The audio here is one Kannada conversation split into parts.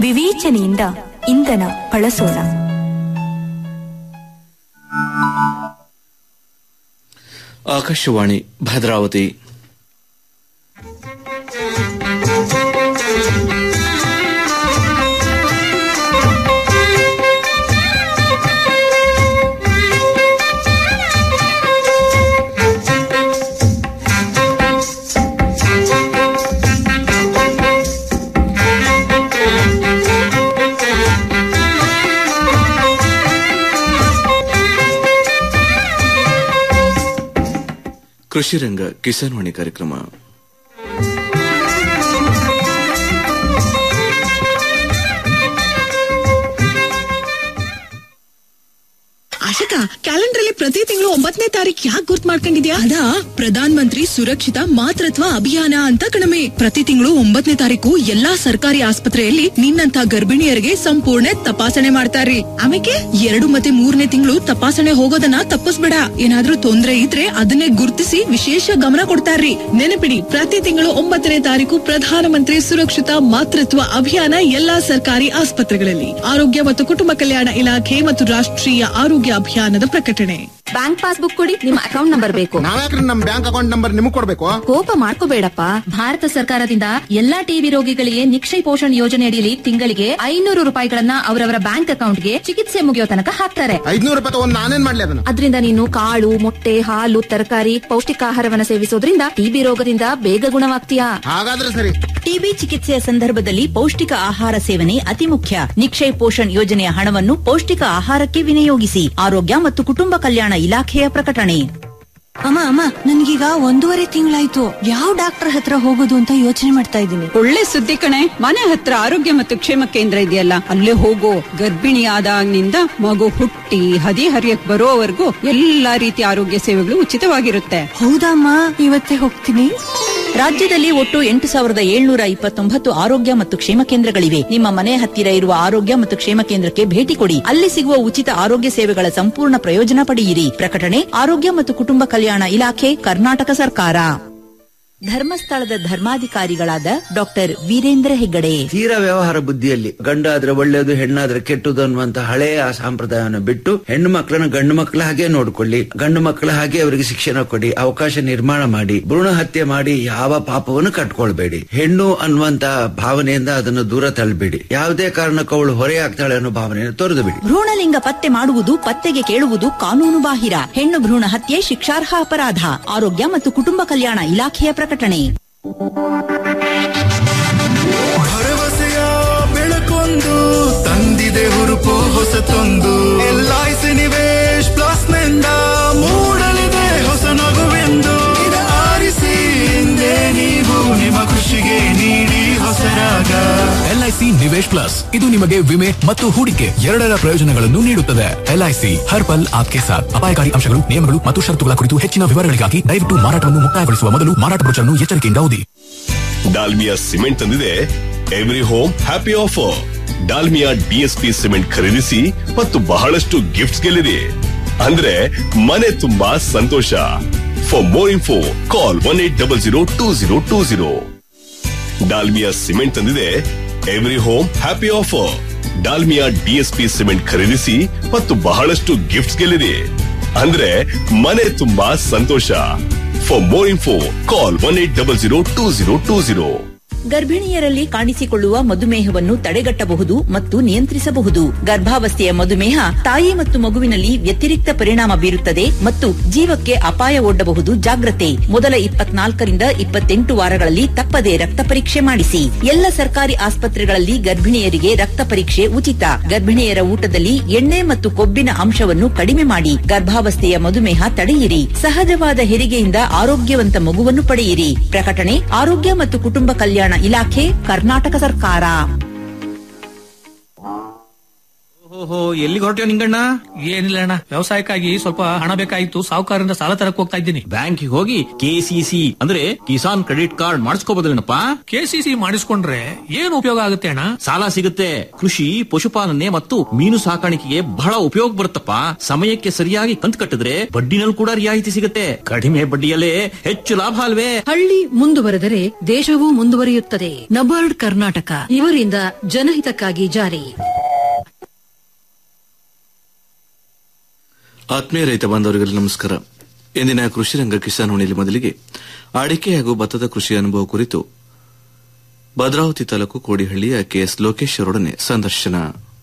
ವಿವೇಚನೆಯಿಂದ ಇಂಧನ ಬಳಸೋಣ ಆಕಾಶವಾಣಿ ಭದ್ರಾವತಿ ಕೃಷಿ ರಂಗ ಕಿಸಾನ್ ವಾಣಿ ಕಾರ್ಯಕ್ರಮ ಆಶಿಕಾ ಕ್ಯಾಲೆಂಡರ್ ಅಲ್ಲಿ ಪ್ರತಿ ತಿಂಗಳು ಒಂಬತ್ತನೇ ತಾರೀಕು ಯಾಕೆ ಗುರ್ತ್ ಮಾಡ್ಕೊಂಡಿದ್ಯಾ ಅದಾ ಪ್ರಧಾನ ಮಂತ್ರಿ ಸುರಕ್ಷಿತ ಮಾತೃತ್ವ ಅಭಿಯಾನ ಅಂತ ಕಣಮೆ ಪ್ರತಿ ತಿಂಗಳು ಒಂಬತ್ತನೇ ತಾರೀಕು ಎಲ್ಲಾ ಸರ್ಕಾರಿ ಆಸ್ಪತ್ರೆಯಲ್ಲಿ ನಿನ್ನಂತ ಗರ್ಭಿಣಿಯರಿಗೆ ಸಂಪೂರ್ಣ ತಪಾಸಣೆ ಮಾಡ್ತಾರ್ರಿ ಆಮೇಲೆ ಎರಡು ಮತ್ತೆ ಮೂರನೇ ತಿಂಗಳು ತಪಾಸಣೆ ಹೋಗೋದನ್ನ ತಪ್ಪಿಸ್ಬೇಡ ಏನಾದ್ರೂ ತೊಂದ್ರೆ ಇದ್ರೆ ಅದನ್ನೇ ಗುರ್ತಿಸಿ ವಿಶೇಷ ಗಮನ ಕೊಡ್ತಾರ್ರಿ ನೆನಪಿಡಿ ಪ್ರತಿ ತಿಂಗಳು ಒಂಬತ್ತನೇ ತಾರೀಕು ಪ್ರಧಾನಮಂತ್ರಿ ಸುರಕ್ಷಿತ ಮಾತೃತ್ವ ಅಭಿಯಾನ ಎಲ್ಲಾ ಸರ್ಕಾರಿ ಆಸ್ಪತ್ರೆಗಳಲ್ಲಿ ಆರೋಗ್ಯ ಮತ್ತು ಕುಟುಂಬ ಕಲ್ಯಾಣ ಇಲಾಖೆ ಮತ್ತು ರಾಷ್ಟ್ರೀಯ ಆರೋಗ್ಯ ಅಭಿಯಾನದ ಪ್ರಕಟಣೆ ಬ್ಯಾಂಕ್ ಪಾಸ್ಬುಕ್ ಕೊಡಿ ನಿಮ್ಮ ಅಕೌಂಟ್ ನಂಬರ್ ಬೇಕು ನಾವ್ಯಾಕ್ರಿ ನಮ್ ಬ್ಯಾಂಕ್ ಅಕೌಂಟ್ ನಂಬರ್ ನಿಮಗ್ ಕೊಡ್ಬೇಕು ಕೋಪ ಮಾಡ್ಕೋಬೇಡಪ್ಪ ಭಾರತ ಸರ್ಕಾರದಿಂದ ಎಲ್ಲಾ ಟಿಬಿ ರೋಗಿಗಳಿಗೆ ನಿಕ್ಷಯ ಪೋಷಣ್ ಯೋಜನೆ ಅಡಿಯಲ್ಲಿ ತಿಂಗಳಿಗೆ ಐನೂರು ರೂಪಾಯಿಗಳನ್ನ ಅವರವರ ಬ್ಯಾಂಕ್ ಅಕೌಂಟ್ಗೆ ಚಿಕಿತ್ಸೆ ಮುಗಿಯೋ ತನಕ ಹಾಕ್ತಾರೆ ಐದ್ನೂರು ರೂಪಾಯಿ ತಗೊಂಡ್ ನಾನೇನ್ ಮಾಡ್ಲಿ ಅದನ್ನ ಅದರಿಂದ ನೀನು ಕಾಳು ಮೊಟ್ಟೆ ಹಾಲು ತರಕಾರಿ ಪೌಷ್ಟಿಕಾಹಾರವನ್ನ ಸೇವಿಸೋದ್ರಿಂದ ಟಿಬಿ ರೋಗದಿಂದ ಬೇಗ ಗುಣವಾಗ್ತೀಯಾ ಹಾಗಾದ್ರೆ ಸರಿ ಟಿಬಿ ಚಿಕಿತ್ಸೆಯ ಸಂದರ್ಭದಲ್ಲಿ ಪೌಷ್ಟಿಕ ಆಹಾರ ಸೇವನೆ ಅತಿ ಮುಖ್ಯ ನಿಕ್ಷಯ್ ಪೋಷಣ್ ಯೋಜನೆಯ ಹಣವನ್ನು ಪೌಷ್ಟಿಕ ಆಹಾರಕ್ಕೆ ವಿನಿಯೋಗಿಸಿ ಆರೋಗ್ಯ ಮತ್ತು ಕುಟುಂಬ ಕಲ್ಯಾಣ ಇಲಾಖೆಯ ಪ್ರಕಟಣೆ ಅಮ್ಮ ಅಮ್ಮ ನನ್ಗೀಗ ಒಂದೂವರೆ ತಿಂಗಳಾಯ್ತು ಯಾವ ಡಾಕ್ಟರ್ ಹತ್ರ ಹೋಗೋದು ಅಂತ ಯೋಚನೆ ಮಾಡ್ತಾ ಇದ್ದೀನಿ ಒಳ್ಳೆ ಸುದ್ದಿ ಕಣೆ ಮನೆ ಹತ್ರ ಆರೋಗ್ಯ ಮತ್ತು ಕ್ಷೇಮ ಕೇಂದ್ರ ಇದೆಯಲ್ಲ ಅಲ್ಲೇ ಹೋಗೋ ಗರ್ಭಿಣಿ ಆದಾಗಿನಿಂದ ಮಗು ಹುಟ್ಟಿ ಹದಿ ಹರಿಯಕ್ ಬರೋವರೆಗೂ ಎಲ್ಲಾ ರೀತಿಯ ಆರೋಗ್ಯ ಸೇವೆಗಳು ಉಚಿತವಾಗಿರುತ್ತೆ ಹೌದಮ್ಮ ಇವತ್ತೇ ಹೋಗ್ತೀನಿ ರಾಜ್ಯದಲ್ಲಿ ಒಟ್ಟು ಎಂಟು ಸಾವಿರದ ಏಳ್ನೂರ ಇಪ್ಪತ್ತೊಂಬತ್ತು ಆರೋಗ್ಯ ಮತ್ತು ಕ್ಷೇಮ ಕೇಂದ್ರಗಳಿವೆ ನಿಮ್ಮ ಮನೆ ಹತ್ತಿರ ಇರುವ ಆರೋಗ್ಯ ಮತ್ತು ಕ್ಷೇಮ ಕೇಂದ್ರಕ್ಕೆ ಭೇಟಿ ಕೊಡಿ ಅಲ್ಲಿ ಸಿಗುವ ಉಚಿತ ಆರೋಗ್ಯ ಸೇವೆಗಳ ಸಂಪೂರ್ಣ ಪ್ರಯೋಜನ ಪಡೆಯಿರಿ ಪ್ರಕಟಣೆ ಆರೋಗ್ಯ ಮತ್ತು ಕುಟುಂಬ ಕಲ್ಯಾಣ ಇಲಾಖೆ ಕರ್ನಾಟಕ ಸರ್ಕಾರ ಧರ್ಮಸ್ಥಳದ ಧರ್ಮಾಧಿಕಾರಿಗಳಾದ ಡಾಕ್ಟರ್ ವೀರೇಂದ್ರ ಹೆಗ್ಗಡೆ ತೀರಾ ವ್ಯವಹಾರ ಬುದ್ಧಿಯಲ್ಲಿ ಗಂಡಾದ್ರೆ ಒಳ್ಳೆಯದು ಹೆಣ್ಣಾದ್ರೆ ಕೆಟ್ಟದು ಅನ್ನುವಂತ ಹಳೆಯ ಆ ಸಂಪ್ರದಾಯವನ್ನು ಬಿಟ್ಟು ಹೆಣ್ಣು ಮಕ್ಕಳನ್ನ ಗಂಡು ಮಕ್ಕಳ ಹಾಗೆ ನೋಡ್ಕೊಳ್ಳಿ ಗಂಡು ಮಕ್ಕಳ ಹಾಗೆ ಅವರಿಗೆ ಶಿಕ್ಷಣ ಕೊಡಿ ಅವಕಾಶ ನಿರ್ಮಾಣ ಮಾಡಿ ಭ್ರೂಣ ಹತ್ಯೆ ಮಾಡಿ ಯಾವ ಪಾಪವನ್ನು ಕಟ್ಕೊಳ್ಬೇಡಿ ಹೆಣ್ಣು ಅನ್ನುವಂತ ಭಾವನೆಯಿಂದ ಅದನ್ನು ದೂರ ತಳ್ಳಬೇಡಿ ಯಾವುದೇ ಕಾರಣಕ್ಕೂ ಅವಳು ಹೊರೆಯಾಗ್ತಾಳೆ ಅನ್ನೋ ಭಾವನೆಯನ್ನು ತೊರೆದು ಬಿಡಿ ಭ್ರೂಣಲಿಂಗ ಪತ್ತೆ ಮಾಡುವುದು ಪತ್ತೆಗೆ ಕೇಳುವುದು ಕಾನೂನು ಬಾಹಿರ ಹೆಣ್ಣು ಭ್ರೂಣ ಹತ್ಯೆ ಶಿಕ್ಷಾರ್ಹ ಅಪರಾಧ ಆರೋಗ್ಯ ಮತ್ತು ಕುಟುಂಬ ಕಲ್ಯಾಣ ಇಲಾಖೆಯ ಪ್ರಕಟಣೆ ಭರವಸೆಯ ಬೆಳಕೊಂದು ತಂದಿದೆ ಹುರುಪು ಹೊಸತೊಂದು ಎಲ್ಐಸಿ ನಿವೇಶ್ ಪ್ಲಸ್ ನಿಂದ ಮೂಡಲಿದೆ ಹೊಸ ನಗುವೆಂದು ಇದು ಆರಿಸಿ ಹಿಂದೆ ನೀವು ನಿಮ್ಮ ಖುಷಿಗೆ ನೀಡಿ ಹೊಸರಾಗ ಎಲ್ಐಸಿ ನಿವೇಶ್ ಪ್ಲಸ್ ಇದು ನಿಮಗೆ ವಿಮೆ ಮತ್ತು ಹೂಡಿಕೆ ಎರಡರ ಪ್ರಯೋಜನಗಳನ್ನು ನೀಡುತ್ತದೆ ಎಲ್ಐಸಿ ಹರ್ ಪಲ್ ಆಪ್ಕೆ ಸಾಥ್ ಅಪಾಯಕಾರಿ ಅಂಶಗಳು ನಿಯಮಗಳು ಮತ್ತು ಷರತ್ತುಗಳ ಕುರಿತು ಹೆಚ್ಚಿನ ವಿವರಗಳಿಗಾಗಿ ದಯವಿಟ್ಟು ಮಾರಾಟವನ್ನು ಮುಕ್ತಾಯಗೊಳಿಸುವ ಮೊದಲು ಮಾರಾಟ ಬ್ರೋಚರ್ನ್ನು ಎಚ್ಚರಿಕೆಯಿಂದ ಓದಿ ಡಾಲ್ಮಿಯಾ ಸಿಮೆಂಟ್ ತಂದಿದೆ every home happy offer Dalmia DSP cement ಖರೀದಿಸಿ ಮತ್ತು ಬಹಳಷ್ಟು ಗಿಫ್ಟ್ಸ್ ಗೆಲ್ಲಿರಿ ಅಂದ್ರೆ ಮನೆ ತುಂಬಾ ಸಂತೋಷ for more info call one eight double zero two zero two zero Dalmia cement ತಂದಿದೆ every home happy offer Dalmia DSP cement ಖರೀದಿಸಿ ಮತ್ತು ಬಹಳಷ್ಟು ಗಿಫ್ಟ್ಸ್ ಗೆಲ್ಲಿರಿ ಅಂದ್ರೆ ಮನೆ ತುಂಬಾ ಸಂತೋಷ for more info call one eight double zero two zero two zero ಗರ್ಭಿಣಿಯರಲ್ಲಿ ಕಾಣಿಸಿಕೊಳ್ಳುವ ಮಧುಮೇಹವನ್ನು ತಡೆಗಟ್ಟಬಹುದು ಮತ್ತು ನಿಯಂತ್ರಿಸಬಹುದು ಗರ್ಭಾವಸ್ಥೆಯ ಮಧುಮೇಹ ತಾಯಿ ಮತ್ತು ಮಗುವಿನಲ್ಲಿ ವ್ಯತಿರಿಕ್ತ ಪರಿಣಾಮ ಬೀರುತ್ತದೆ ಮತ್ತು ಜೀವಕ್ಕೆ ಅಪಾಯ ಒಡ್ಡಬಹುದು ಜಾಗ್ರತೆ ಮೊದಲ ಇಪ್ಪತ್ನಾಲ್ಕರಿಂದ ಇಪ್ಪತ್ತೆಂಟು ವಾರಗಳಲ್ಲಿ ತಪ್ಪದೆ ರಕ್ತ ಪರೀಕ್ಷೆ ಮಾಡಿಸಿ ಎಲ್ಲ ಸರ್ಕಾರಿ ಆಸ್ಪತ್ರೆಗಳಲ್ಲಿ ಗರ್ಭಿಣಿಯರಿಗೆ ರಕ್ತ ಪರೀಕ್ಷೆ ಉಚಿತ ಗರ್ಭಿಣಿಯರ ಊಟದಲ್ಲಿ ಎಣ್ಣೆ ಮತ್ತು ಕೊಬ್ಬಿನ ಅಂಶವನ್ನು ಕಡಿಮೆ ಮಾಡಿ ಗರ್ಭಾವಸ್ಥೆಯ ಮಧುಮೇಹ ತಡೆಯಿರಿ ಸಹಜವಾದ ಹೆರಿಗೆಯಿಂದ ಆರೋಗ್ಯವಂತ ಮಗುವನ್ನು ಪಡೆಯಿರಿ ಪ್ರಕಟಣೆ ಆರೋಗ್ಯ ಮತ್ತು ಕುಟುಂಬ ಕಲ್ಯಾಣ ಇಲಾಖೆ ಕರ್ನಾಟಕ ಸರ್ಕಾರ ಓಹೋ ಎಲ್ಲಿಗೆ ಹೊರಟ್ಯೋ ನಿಂಗಣ್ಣ ಏನಿಲ್ಲ ಅಣ್ಣ ವ್ಯವಸಾಯಕ್ಕಾಗಿ ಸ್ವಲ್ಪ ಹಣ ಬೇಕಾಗಿತ್ತು ಸಾಹುಕಾರರಿಂದ ಸಾಲ ತರಕ್ ಹೋಗ್ತಾ ಇದ್ದೀನಿ ಬ್ಯಾಂಕಿಗೆ ಹೋಗಿ ಕೆಸಿಸಿ ಅಂದ್ರೆ ಕಿಸಾನ್ ಕ್ರೆಡಿಟ್ ಕಾರ್ಡ್ ಮಾಡಿಸ್ಕೋಬೋದಲ್ಲೇನಪ್ಪ ಕೆಸಿಸಿ ಮಾಡಿಸ್ಕೊಂಡ್ರೆ ಏನ್ ಉಪಯೋಗ ಆಗುತ್ತೆ ಅಣ್ಣ ಸಾಲ ಸಿಗುತ್ತೆ ಕೃಷಿ ಪಶುಪಾಲನೆ ಮತ್ತು ಮೀನು ಸಾಕಾಣಿಕೆಗೆ ಬಹಳ ಉಪಯೋಗ ಬರುತ್ತಪ್ಪ ಸಮಯಕ್ಕೆ ಸರಿಯಾಗಿ ಕಂತು ಕಟ್ಟಿದ್ರೆ ಬಡ್ಡಿನಲ್ಲಿ ಕೂಡ ರಿಯಾಯಿತಿ ಸಿಗುತ್ತೆ ಕಡಿಮೆ ಬಡ್ಡಿಯಲ್ಲೇ ಹೆಚ್ಚು ಲಾಭ ಅಲ್ವೇ ಹಳ್ಳಿ ಮುಂದುವರೆದರೆ ದೇಶವೂ ಮುಂದುವರಿಯುತ್ತದೆ ನಬಾರ್ಡ್ ಕರ್ನಾಟಕ ಇವರಿಂದ ಜನಹಿತಕ್ಕಾಗಿ ಜಾರಿ ಆತ್ಮೀಯ ರೈತ ಬಾಂಧವರಿಗೆಲ್ಲ ನಮಸ್ಕಾರ ಇಂದಿನ ಕೃಷಿ ರಂಗ ಕಿಸಾನ್ ಹೊಣೆಯಲ್ಲಿ ಮೊದಲಿಗೆ ಅಡಿಕೆ ಹಾಗೂ ಭತ್ತದ ಕೃಷಿ ಅನುಭವ ಕುರಿತು ಭದ್ರಾವತಿ ತಾಲೂಕು ಕೋಡಿಹಳ್ಳಿಯ ಕೆಎಸ್ ಲೋಕೇಶ್ ಅವರೊಡನೆ ಸಂದರ್ಶನ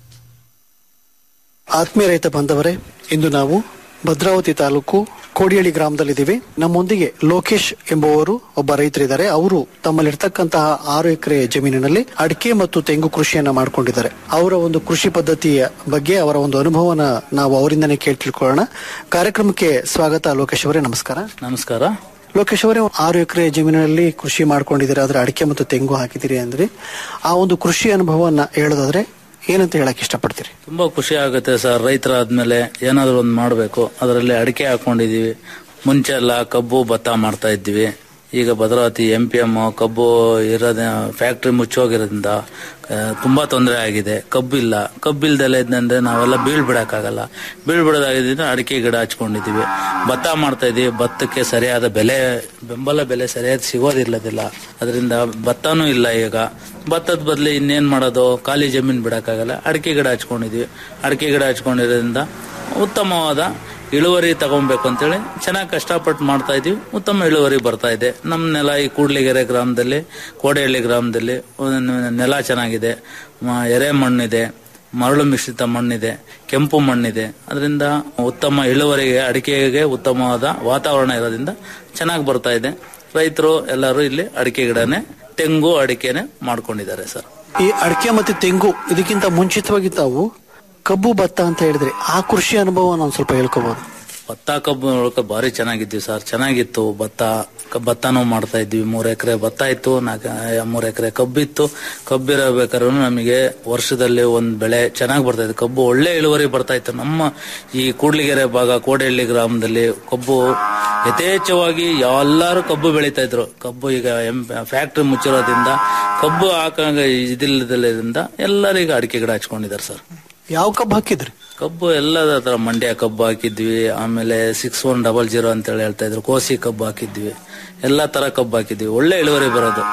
ಆತ್ಮೀಯ ರೈತ ಬಾಂಧವರೇ ಇಂದು ನಾವು ಭದ್ರಾವತಿ ತಾಲೂಕು ಕೋಡಿಹಳ್ಳಿ ಗ್ರಾಮದಲ್ಲಿದ್ದೀವಿ ನಮ್ಮೊಂದಿಗೆ ಲೋಕೇಶ್ ಎಂಬುವರು ಒಬ್ಬ ರೈತರಿದ್ದಾರೆ ಅವರು ತಮ್ಮಲ್ಲಿರ್ತಕ್ಕಂತಹ ಆರು ಎಕರೆ ಜಮೀನಿನಲ್ಲಿ ಅಡಿಕೆ ಮತ್ತು ತೆಂಗು ಕೃಷಿಯನ್ನ ಮಾಡ್ಕೊಂಡಿದ್ದಾರೆ ಅವರ ಒಂದು ಕೃಷಿ ಪದ್ಧತಿಯ ಬಗ್ಗೆ ಅವರ ಒಂದು ಅನುಭವನ ನಾವು ಅವರಿಂದನೇ ಕೇಳಿ ತಿಳ್ಕೊಳ್ಳೋಣ ಕಾರ್ಯಕ್ರಮಕ್ಕೆ ಸ್ವಾಗತ ಲೋಕೇಶ್ ಅವರೇ ನಮಸ್ಕಾರ ನಮಸ್ಕಾರ ಲೋಕೇಶ್ ಅವರೇ ಆರು ಎಕರೆ ಜಮೀನಿನಲ್ಲಿ ಕೃಷಿ ಮಾಡ್ಕೊಂಡಿದ್ದೀರಿ ಆದ್ರೆ ಅಡಿಕೆ ಮತ್ತು ತೆಂಗು ಹಾಕಿದ್ದೀರಿ ಅಂದ್ರೆ ಆ ಒಂದು ಕೃಷಿ ಅನುಭವವನ್ನ ಹೇಳೋದಾದ್ರೆ ಏನಂತ ಹೇಳಕ್ ಇಷ್ಟಪಡ್ತೀರಿ ತುಂಬಾ ಖುಷಿ ಆಗುತ್ತೆ ಸರ್ ರೈತರಾದ್ಮೇಲೆ ಏನಾದ್ರು ಒಂದು ಮಾಡಬೇಕು ಅದರಲ್ಲಿ ಅಡಿಕೆ ಹಾಕೊಂಡಿದೀವಿ ಮುಂಚೆ ಎಲ್ಲ ಕಬ್ಬು ಭತ್ತ ಮಾಡ್ತಾ ಇದ್ವಿ ಈಗ ಭದ್ರಾವತಿ ಎಂ ಪಿ ಎಂ ಕಬ್ಬು ಇರೋದ ಫ್ಯಾಕ್ಟ್ರಿ ಮುಚ್ಚೋಗಿರೋದ್ರಿಂದ ಆ, ತುಂಬಾ ತೊಂದರೆ ಆಗಿದೆ ಕಬ್ಬಿಲ್ಲ ಕಬ್ಬಿಲ್ದೆಲ್ಲ ಇದ್ದಂದ್ರೆ ನಾವೆಲ್ಲ ಬೀಳ್ ಬಿಡಕ್ಕಾಗಲ್ಲ ಬೀಳ್ ಬಿಡೋದಾಗಿದ್ರೆ ಅಡಿಕೆ ಗಿಡ ಹಚ್ಕೊಂಡಿದೀವಿ ಭತ್ತ ಮಾಡ್ತಾ ಇದೀವಿ ಭತ್ತಕ್ಕೆ ಸರಿಯಾದ ಬೆಲೆ ಬೆಂಬಲ ಬೆಲೆ ಸರಿಯಾದ ಸಿಗೋದಿಲ್ಲದಿಲ್ಲ ಅದರಿಂದ ಭತ್ತನೂ ಇಲ್ಲ ಈಗ ಭತ್ತದ ಬದಲು ಇನ್ನೇನ್ ಮಾಡೋದು ಖಾಲಿ ಜಮೀನ್ ಬಿಡಕ್ಕಾಗಲ್ಲ ಅಡಿಕೆ ಗಿಡ ಹಚ್ಕೊಂಡಿದೀವಿ ಅಡಿಕೆ ಗಿಡ ಹಚ್ಕೊಂಡಿರೋದ್ರಿಂದ ಉತ್ತಮವಾದ ಇಳುವರಿ ತಗೊಬೇಕು ಅಂತೇಳಿ ಚೆನ್ನಾಗಿ ಕಷ್ಟಪಟ್ಟು ಮಾಡ್ತಾ ಇದೀವಿ ಉತ್ತಮ ಇಳುವರಿ ಬರ್ತಾ ಇದೆ ನಮ್ಮ ನೆಲ ಈ ಕೂಡ್ಲಿಗೆರೆ ಗ್ರಾಮದಲ್ಲಿ ಕೋಡೆಹಳ್ಳಿ ಗ್ರಾಮದಲ್ಲಿ ಒಂದು ನೆಲ ಚೆನ್ನಾಗಿದೆ ಮ- ಎರೆ ಮಣ್ಣಿದೆ ಮರಳು ಮಿಶ್ರಿತ ಮಣ್ಣಿದೆ ಕೆಂಪು ಮಣ್ಣಿದೆ ಅದರಿಂದ ಉತ್ತಮ ಇಳುವರಿಗೆ ಅಡಿಕೆಗೆ ಉತ್ತಮವಾದ ವಾತಾವರಣ ಇರೋದ್ರಿಂದ ಚೆನ್ನಾಗಿ ಬರ್ತಾ ಇದೆ ರೈತರು ಎಲ್ಲರೂ ಇಲ್ಲಿ ಅಡಿಕೆ ಗಿಡನೇ ತೆಂಗು ಅಡಿಕೆನೆ ಮಾಡ್ಕೊಂಡಿದ್ದಾರೆ ಸರ್ ಈ ಅಡಿಕೆ ಮತ್ತೆ ತೆಂಗು ಇದಕ್ಕಿಂತ ಮುಂಚಿತವಾಗಿ ತಾವು ಕಬ್ಬು ಭತ್ತ ಅಂತ ಹೇಳಿದ್ರೆ ಆ ಕೃಷಿ ಅನುಭವ ನಾನು ಸ್ವಲ್ಪ ಹೇಳ್ಕೋಬಹುದು ಭತ್ತ ಕಬ್ಬು ಒಳಗೆ ಭಾರಿ ಚೆನ್ನಾಗಿದ್ವಿ ಸರ್ ಚೆನ್ನಾಗಿತ್ತು ಭತ್ತ ಕ- ಭತ್ತನೂ ಮಾಡ್ತಾ ಇದ್ವಿ ಮೂರ್ ಎಕರೆ ಭತ್ತ ಇತ್ತು ನಾಲ್ಕು ಮೂರ್ ಎಕರೆ ಕಬ್ಬಿತ್ತು ಕಬ್ಬಿರಬೇಕಾದ್ರೂ ನಮಗೆ ವರ್ಷದಲ್ಲಿ ಒಂದ್ ಬೆಳೆ ಚೆನ್ನಾಗಿ ಬರ್ತಾ ಇತ್ತು ಕಬ್ಬು ಒಳ್ಳೆ ಇಳುವರಿ ಬರ್ತಾ ಇತ್ತು ನಮ್ಮ ಈ ಕೂಡ್ಲಿಗೆರೆ ಭಾಗ ಕೋಡೆಹಳ್ಳಿ ಗ್ರಾಮದಲ್ಲಿ ಕಬ್ಬು ಯಥೇಚ್ಛವಾಗಿ ಎಲ್ಲರೂ ಕಬ್ಬು ಬೆಳೀತಾ ಇದ್ರು ಕಬ್ಬು ಈಗ ಫ್ಯಾಕ್ಟ್ರಿ ಮುಚ್ಚಿರೋದ್ರಿಂದ ಕಬ್ಬು ಹಾಕಂಗ ಇದಿಲ್ಲದ್ರಿಂದ ಎಲ್ಲರೂ ಈಗ ಅಡಿಕೆ ಗಿಡ ಹಚ್ಕೊಂಡಿದ್ದಾರೆ ಸರ್ ಯಾವ ಕಬ್ಬು ಹಾಕಿದ್ರಿ ಕಬ್ಬು ಎಲ್ಲದ ತರ ಮಂಡ್ಯ ಕಬ್ಬು ಹಾಕಿದ್ವಿ ಆಮೇಲೆ ಸಿಕ್ಸ್ ಒನ್ ಡಬಲ್ ಜೀರೋ ಅಂತ ಹೇಳಿ ಹೇಳ್ತಾ ಇದ್ರು ಕೋಸಿ ಕಬ್ಬು ಹಾಕಿದ್ವಿ ಎಲ್ಲಾ ತರ ಕಬ್ಬು ಹಾಕಿದ್ವಿ ಒಳ್ಳೆ ಇಳುವರಿ ಬರೋದು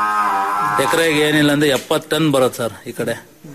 ಎಕರೆಗೆ ಏನಿಲ್ಲ ಅಂದ್ರೆ ಎಪ್ಪತ್ತು ಟನ್ ಬರೋದು ಸರ್ ಈ ಕಡೆ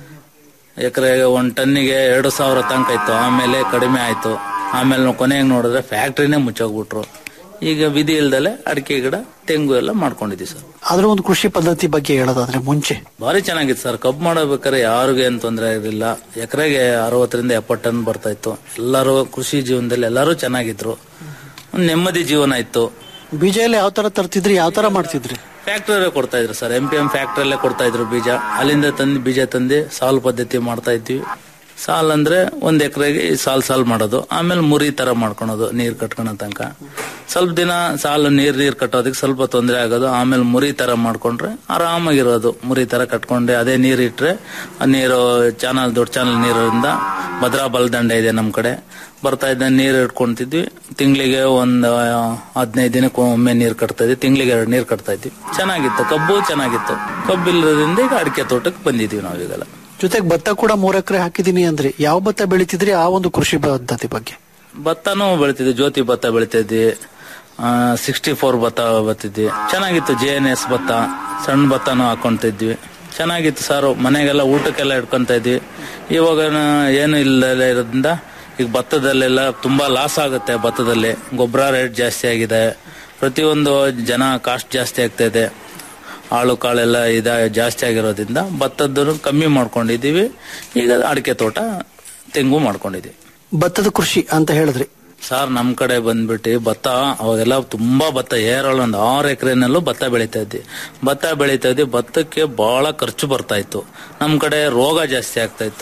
ಎಕರೆಗೆ ಒಂದ್ ಟನ್ನಿಗೆ ಎರಡು ಸಾವಿರ ತನಕ ಇತ್ತು ಆಮೇಲೆ ಕಡಿಮೆ ಆಯ್ತು ಆಮೇಲೆ ನಾವು ಕೊನೆಗೆ ನೋಡಿದ್ರೆ ಫ್ಯಾಕ್ಟ್ರಿನೇ ಮುಚ್ಚೋಗ್ಬಿಟ್ರು ಈಗ ವಿಧಿ ಇಲ್ದಲೆ ಅಡಿಕೆ ಗಿಡ ತೆಂಗು ಎಲ್ಲ ಮಾಡ್ಕೊಂಡಿದ್ವಿ ಸರ್ ಅದ್ರ ಒಂದು ಕೃಷಿ ಪದ್ಧತಿ ಬಗ್ಗೆ ಹೇಳೋದಾದ್ರೆ ಮುಂಚೆ ಭಾರಿ ಚೆನ್ನಾಗಿತ್ತು ಸರ್ ಕಬ್ಬು ಮಾಡಬೇಕಾದ್ರೆ ಯಾರಿಗೂ ಏನ್ ತೊಂದರೆ ಇರಲಿಲ್ಲ ಎಕರೆಗೆ ಅರವತ್ತರಿಂದ ಎಪ್ಪತ್ತು ಟನ್ ಬರ್ತಾ ಇತ್ತು ಎಲ್ಲರೂ ಕೃಷಿ ಜೀವನದಲ್ಲಿ ಎಲ್ಲರೂ ಚೆನ್ನಾಗಿದ್ರು ಒಂದ್ ನೆಮ್ಮದಿ ಜೀವನ ಇತ್ತು ಬೀಜ ಎಲ್ಲ ಯಾವ ತರ ತರ್ತಿದ್ರಿ ಯಾವ ತರ ಮಾಡ್ತಿದ್ರಿ ಫ್ಯಾಕ್ಟ್ರಿ ಕೊಡ್ತಾ ಇದ್ರು ಸರ್ ಎಂ ಪಿ ಎಂ ಫ್ಯಾಕ್ಟ್ರಿಯಲ್ಲೇ ಕೊಡ್ತಾ ಇದ್ರು ಬೀಜ ಅಲ್ಲಿಂದ ತಂದು ಬೀಜ ತಂದು ಸಾಲ್ ಪದ್ಧತಿ ಮಾಡ್ತಾ ಇದ್ವಿ ಸಾಲ್ ಅಂದ್ರೆ ಒಂದ್ ಎಕರೆಗೆ ಸಾಲ್ ಸಾಲ್ ಮಾಡೋದು ಆಮೇಲೆ ಮುರಿ ತರ ಮಾಡ್ಕೊಳೋದು ನೀರ್ ಕಟ್ಕೊಳೋ ತನಕ ಸ್ವಲ್ಪ ದಿನ ಸಾಲು ನೀರ್ ನೀರ್ ಕಟ್ಟೋದಕ್ಕೆ ಸ್ವಲ್ಪ ತೊಂದರೆ ಆಗೋದು ಆಮೇಲೆ ಮುರಿ ತರ ಮಾಡ್ಕೊಂಡ್ರೆ ಆರಾಮಾಗಿರೋದು ಮುರಿ ತರ ಕಟ್ಕೊಂಡೆ ಅದೇ ನೀರ್ ಇಟ್ರೆ ಆ ನೀರು ಚಾನಲ್ ದೊಡ್ಡ ಚಾನಲ್ ನೀರಿಂದ ಭದ್ರಾ ಬಲದಂಡೆ ಇದೆ ನಮ್ ಕಡೆ ಬರ್ತಾ ಇದ್ದ ನೀರು ಇಟ್ಕೊಂತಿದ್ವಿ ತಿಂಗಳಿಗೆ ಒಂದ್ ಹದಿನೈದು ದಿನಕ್ಕೆ ಒಮ್ಮೆ ನೀರ್ ಕಟ್ತಾ ಇದ್ವಿ ತಿಂಗಳಿಗೆ ಎರಡು ನೀರ್ ಕಟ್ತಾ ಇದ್ವಿ ಚೆನ್ನಾಗಿತ್ತು ಕಬ್ಬು ಚೆನ್ನಾಗಿತ್ತು ಕಬ್ಬು ಇಲ್ಲದ್ರಿಂದ ಈಗ ಅಡಿಕೆ ತೋಟಕ್ಕೆ ಬಂದಿದೀವಿ ನಾವೀಗೆಲ್ಲ ಜೊತೆಗೆ ಭತ್ತ ಕೂಡ ಮೂರ್ ಎಕರೆ ಹಾಕಿದೀನಿ ಅಂದ್ರೆ ಯಾವ ಭತ್ತ ಬೆಳಿತಿದ್ರಿ ಆ ಒಂದು ಕೃಷಿ ಪದ್ಧತಿ ಬಗ್ಗೆ ಭತ್ತನೂ ಬೆಳಿತಿದ್ವಿ ಜ್ಯೋತಿ ಭತ್ತ ಬೆಳಿತಿದ್ವಿ ಸಿಕ್ಸ್ಟಿ ಫೋರ್ ಭತ್ತ ಬರ್ತಿದ್ವಿ ಚೆನ್ನಾಗಿತ್ತು ಜೆ ಎನ್ ಎಸ್ ಭತ್ತ ಸಣ್ಣ ಭತ್ತನೂ ಹಾಕೊಂತಿದ್ವಿ ಚೆನ್ನಾಗಿತ್ತು ಸಾರು ಮನೆಗೆಲ್ಲ ಊಟಕ್ಕೆಲ್ಲ ಇಟ್ಕೊಂತ ಇದ್ವಿ ಇವಾಗ ಏನು ಇಲ್ಲದೆ ಇರೋದ್ರಿಂದ ಈಗ ಭತ್ತದಲ್ಲೆಲ್ಲ ತುಂಬಾ ಲಾಸ್ ಆಗುತ್ತೆ ಭತ್ತದಲ್ಲಿ ಗೊಬ್ಬರ ರೇಟ್ ಜಾಸ್ತಿ ಆಗಿದೆ ಪ್ರತಿಯೊಂದು ಜನ ಕಾಸ್ಟ್ ಜಾಸ್ತಿ ಆಗ್ತಾ ಇದೆ ಆಳು ಕಾಳೆಲ್ಲ ಇದ ಜಾಸ್ತಿ ಆಗಿರೋದ್ರಿಂದ ಭತ್ತದ್ದನ್ನು ಕಮ್ಮಿ ಮಾಡ್ಕೊಂಡಿದೀವಿ ಈಗ ಅಡಿಕೆ ತೋಟ ತೆಂಗು ಮಾಡ್ಕೊಂಡಿದೀವಿ ಭತ್ತದ ಕೃಷಿ ಅಂತ ಹೇಳಿದ್ರಿ ಸರ್ ನಮ್ ಕಡೆ ಬಂದ್ಬಿಟ್ಟು ಭತ್ತ ಅವಾಗೆಲ್ಲ ತುಂಬಾ ಭತ್ತ ಏರಳ ಒಂದು ಆರು ಎಕರೆನಲ್ಲೂ ಭತ್ತ ಬೆಳೀತಾ ಇದ್ವಿ ಭತ್ತ ಬೆಳೀತಾ ಇದ್ವಿ ಭತ್ತಕ್ಕೆ ಬಹಳ ಖರ್ಚು ಬರ್ತಾ ಇತ್ತು ನಮ್ ಕಡೆ ರೋಗ ಜಾಸ್ತಿ ಆಗ್ತಾ ಇತ್ತು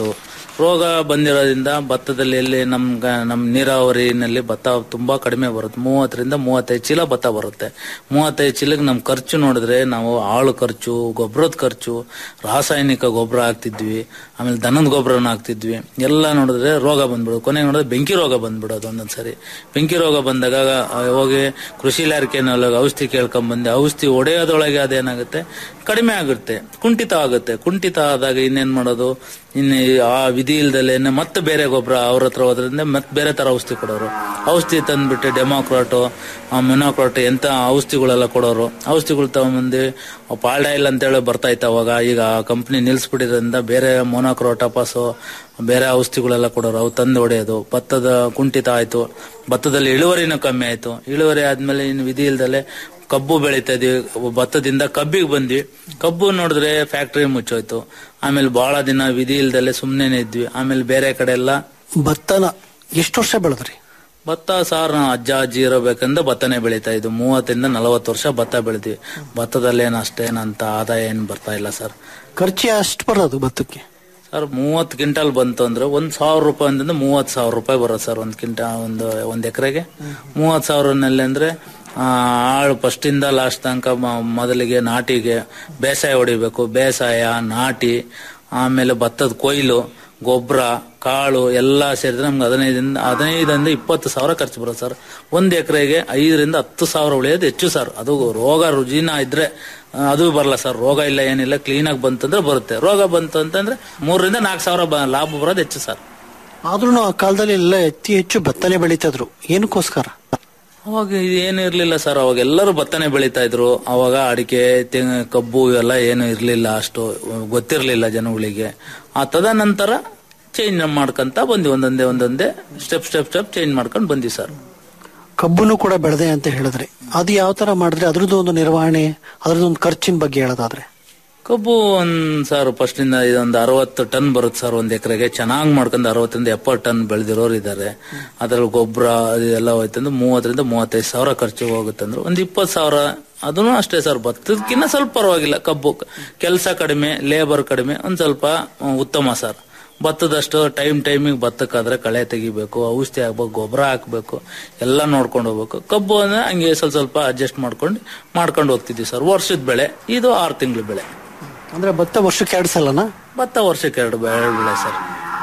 ರೋಗ ಬಂದಿರೋದ್ರಿಂದ ಭತ್ತದಲ್ಲಿ ಎಲ್ಲಿ ನಮ್ ನಮ್ ನೀರಾವರಿನಲ್ಲಿ ಭತ್ತ ತುಂಬಾ ಕಡಿಮೆ ಬರುತ್ತೆ ಮೂವತ್ತರಿಂದ ಮೂವತ್ತೈದು ಚೀಲ ಭತ್ತ ಬರುತ್ತೆ ಮೂವತ್ತೈದು ಚೀಲಕ್ಕೆ ನಮ್ ಖರ್ಚು ನೋಡಿದ್ರೆ ನಾವು ಆಳು ಖರ್ಚು ಗೊಬ್ಬರದ ಖರ್ಚು ರಾಸಾಯನಿಕ ಗೊಬ್ಬರ ಹಾಕ್ತಿದ್ವಿ ಆಮೇಲೆ ದನದ ಗೊಬ್ಬರನ ಹಾಕ್ತಿದ್ವಿ ಎಲ್ಲ ನೋಡಿದ್ರೆ ರೋಗ ಬಂದ್ಬಿಡೋದು ಕೊನೆಗೆ ನೋಡಿದ್ರೆ ಬೆಂಕಿ ರೋಗ ಬಂದ್ಬಿಡೋದು ಒಂದೊಂದ್ಸರಿ ಬೆಂಕಿ ರೋಗ ಬಂದಾಗ ಆ, ಹೋಗಿ ಕೃಷಿ ಇಲಾಖೆನಲ್ಲಿ ಔಷಧಿ ಕೇಳ್ಕೊಂಡ್ ಬಂದೆ ಔಷಧಿ ಹೊಡೆಯೋದ್ರೊಳಗೆ ಅದೇನಾಗುತ್ತೆ ಕಡಿಮೆ ಆಗುತ್ತೆ ಕುಂಠಿತ ಆಗುತ್ತೆ ಕುಂಠಿತ ಆದಾಗ ಇನ್ನೇನ್ ಮಾಡೋದು ಇನ್ನು ಈ ಆ ವಿಧಿ ಇಲ್ದಲೆ ಮತ್ತೆ ಬೇರೆ ಗೊಬ್ಬರ ಅವ್ರ ಹತ್ರ ಹೋದ್ರಿಂದ ಮತ್ತೆ ಬೇರೆ ತರ ಔಷಧಿ ಕೊಡೋರು ಔಷಧಿ ತಂದ್ಬಿಟ್ಟು ಡೆಮೋಕ್ರಾಟು ಮೆನೋಕ್ರಾಟ್ ಎಂತ ಔಷಧಿಗಳೆಲ್ಲ ಕೊಡೋರು ಔಷಧಿಗಳು ತಗೊಂಬಂದು ಪಾಲ್ಡಾಯಿಲ್ ಅಂತೇಳಿ ಬರ್ತಾ ಇತ್ತು ಅವಾಗ ಈಗ ಕಂಪ್ನಿ ನಿಲ್ಸ್ಬಿಟ್ಟಿದ್ರಿಂದ ಬೇರೆ ಮೊನೋಕ್ರೋಟಪಾಸು ಬೇರೆ ಔಷಧಿಗಳೆಲ್ಲ ಕೊಡೋರು ಅವು ತಂದು ಹೊಡೆಯೋದು ಭತ್ತದ ಕುಂಠಿತ ಆಯ್ತು ಭತ್ತದಲ್ಲಿ ಇಳುವರಿನೂ ಕಮ್ಮಿ ಆಯ್ತು ಇಳುವರಿ ಆದ್ಮೇಲೆ ಇನ್ನು ವಿಧಿ ಇಲ್ದಲೆ ಕಬ್ಬು ಬೆಳೀತಾ ಇದೀವಿ ಭತ್ತದಿಂದ ಕಬ್ಬಿಗೆ ಬಂದ್ವಿ ಕಬ್ಬು ನೋಡಿದ್ರೆ ಫ್ಯಾಕ್ಟರಿ ಮುಚ್ಚೋಯ್ತು ಆಮೇಲೆ ಬಹಳ ದಿನ ವಿಧಿ ಇಲ್ದಲೆ ಸುಮ್ಮನೆ ಇದ್ವಿ ಆಮೇಲೆ ಬೇರೆ ಕಡೆ ಎಲ್ಲ ಭತ್ತನ ಎಷ್ಟು ವರ್ಷ ಬೆಳೆದ್ರಿ ಭತ್ತ ಸಾರ್ ನಾವು ಅಜ್ಜ ಅಜ್ಜಿ ಇರಬೇಕಂದ ಭತ್ತನೇ ಬೆಳೀತಾ ಇದ್ದು ಮೂವತ್ತರಿಂದ ನಲವತ್ತು ವರ್ಷ ಭತ್ತ ಬೆಳೆದ್ವಿ ಭತ್ತದಲ್ಲಿ ಏನು ಅಷ್ಟೇನಂತ ಆದಾಯ ಏನು ಬರ್ತಾ ಇಲ್ಲ ಸರ್ ಖರ್ಚು ಅಷ್ಟು ಬರೋದು ಭತ್ತಕ್ಕೆ ಸರ್ ಮೂವತ್ತು ಕ್ವಿಂಟಲ್ ಬಂತು ಅಂದ್ರೆ ಒಂದ್ ಸಾವಿರ ರೂಪಾಯಿ ಅಂತಂದ್ರೆ ಮೂವತ್ತು ಸಾವಿರ ರೂಪಾಯಿ ಬರುತ್ತೆ ಸರ್ ಒಂದ್ ಕ್ವಿಂಟ ಒಂದು ಒಂದ್ ಎಕರೆಗೆ ಮೂವತ್ತು ಸಾವಿರನಲ್ಲಿ ಅಂದ್ರೆ ಆ, ಆಳು ಫಸ್ಟ್ ಇಂದ ಲಾಸ್ಟ್ ತನಕ ಮ- ಮೊದಲಿಗೆ ನಾಟಿಗೆ ಬೇಸಾಯ ಹೊಡಿಬೇಕು ಬೇಸಾಯ ನಾಟಿ ಆಮೇಲೆ ಭತ್ತದ ಕೊಯ್ಲು ಗೊಬ್ಬರ ಕಾಳು ಎಲ್ಲ ಸೇರಿದ್ರೆ ನಮ್ಗೆ ಹದಿನೈದರಿಂದ ಹದಿನೈದರಿಂದ ಇಪ್ಪತ್ತು ಸಾವಿರ ಖರ್ಚು ಬರುತ್ತೆ ಸರ್ ಒಂದ್ ಎಕರೆಗೆ ಐದರಿಂದ ಹತ್ತು ಸಾವಿರ ಉಳಿಯೋದು ಹೆಚ್ಚು ಸರ್ ಅದು ರೋಗ ರುಜಿನ ಇದ್ರೆ ಆ, ಅದು ಬರಲ್ಲ ಸರ್ ರೋಗ ಇಲ್ಲ ಏನಿಲ್ಲ ಕ್ಲೀನ್ ಆಗಿ ಬಂತಂದ್ರೆ ಬರುತ್ತೆ ರೋಗ ಬಂತು ಅಂತಂದ್ರೆ ಮೂರರಿಂದ ನಾಲ್ಕು ಸಾವಿರ ಬ- ಲಾಭ ಬರೋದು ಹೆಚ್ಚು ಸರ್ ಆದ್ರೂ ಆ ಕಾಲದಲ್ಲಿ ಎಲ್ಲ ಅತಿ ಹೆಚ್ಚು ಭತ್ತನೆ ಬೆಳೀತಾ ಇದ್ರು ಏನಕ್ಕೋಸ್ಕರ ಅವಾಗ ಏನು ಇರ್ಲಿಲ್ಲ ಸರ್ ಅವಾಗ ಎಲ್ಲರೂ ಭತ್ತನೆ ಬೆಳೀತಾ ಇದ್ರು ಅವಾಗ ಅಡಿಕೆ ತೆಂಗು ಕಬ್ಬು ಇವೆಲ್ಲ ಏನು ಇರ್ಲಿಲ್ಲ ಅಷ್ಟು ಗೊತ್ತಿರ್ಲಿಲ್ಲ ಜನಗಳಿಗೆ ಆ ತದನಂತರ ಚೇಂಜ್ ಮಾಡ್ಕೊಂತ ಬಂದ್ವಿ ಒಂದೊಂದೇ ಒಂದೊಂದೇ ಸ್ಟೆಪ್ ಸ್ಟೆಪ್ ಸ್ಟೆಪ್ ಚೇಂಜ್ ಮಾಡ್ಕೊಂಡು ಬಂದ್ವಿ ಸರ್ ಕಬ್ಬುನು ಕೂಡ ಬೆಳೆದೆ ಅಂತ ಹೇಳಿದ್ರೆ ಅದು ಯಾವ ತರ ಮಾಡಿದ್ರೆ ಅದ್ರದ್ದು ಒಂದು ನಿರ್ವಹಣೆ ಅದ್ರದ್ದು ಒಂದು ಖರ್ಚಿನ ಬಗ್ಗೆ ಹೇಳೋದಾದ್ರೆ ಕಬ್ಬು ಒಂದ್ ಸರ್ ಫಸ್ಟ್ ಇಂದ ಇದೊಂದು ಅರವತ್ತು ಟನ್ ಬರುತ್ತೆ ಸರ್ ಒಂದ್ ಎಕರೆಗೆ ಚೆನ್ನಾಗಿ ಮಾಡ್ಕೊಂಡು ಅರವತ್ತರಿಂದ ಎಪ್ಪತ್ತು ಟನ್ ಬೆಳೆದಿರೋರು ಇದ್ದಾರೆ ಅದ್ರಲ್ಲಿ ಗೊಬ್ಬರ ಎಲ್ಲ ಹೋಯ್ತಂದ್ರೆ ಮೂವತ್ತರಿಂದ ಮೂವತ್ತೈದು ಸಾವಿರ ಖರ್ಚು ಹೋಗುತ್ತಂದ್ರೆ ಒಂದ್ ಇಪ್ಪತ್ತು ಸಾವಿರ ಅದನ್ನು ಅಷ್ಟೇ ಸರ್ ಭತ್ತದಕ್ಕಿಂತ ಸ್ವಲ್ಪ ಪರವಾಗಿಲ್ಲ ಕಬ್ಬು ಕೆಲಸ ಕಡಿಮೆ ಲೇಬರ್ ಕಡಿಮೆ ಒಂದ್ ಸ್ವಲ್ಪ ಆ, ಉತ್ತಮ ಸರ್ ಭತ್ತದಷ್ಟು ಟೈಮ್ ಟೈಮಿಗೆ ಭತ್ತಕ್ಕಾದ್ರೆ ಕಳೆ ತೆಗಿಬೇಕು ಔಷಧಿ ಹಾಕ್ಬೇಕು ಗೊಬ್ಬರ ಹಾಕ್ಬೇಕು ಎಲ್ಲ ನೋಡ್ಕೊಂಡು ಹೋಗ್ಬೇಕು ಕಬ್ಬು ಅಂದ್ರೆ ಹಂಗೆ ಸ್ವಲ್ಪ ಸ್ವಲ್ಪ ಅಡ್ಜಸ್ಟ್ ಮಾಡ್ಕೊಂಡು ಮಾಡ್ಕೊಂಡು ಹೋಗ್ತಿದ್ವಿ ಸರ್ ವರ್ಷದ ಬೆಳೆ ಇದು ಆರು ತಿಂಗಳ ಬೆಳೆ ಅಂದ್ರೆ ಭತ್ತ ವರ್ಷಕ್ಕೆ ಎರಡು ಸಲನಾ ಭತ್ತ ವರ್ಷಕ್ಕೆ ಎರಡು ಬೆಳೆ ಬೆಳೆ ಸರ್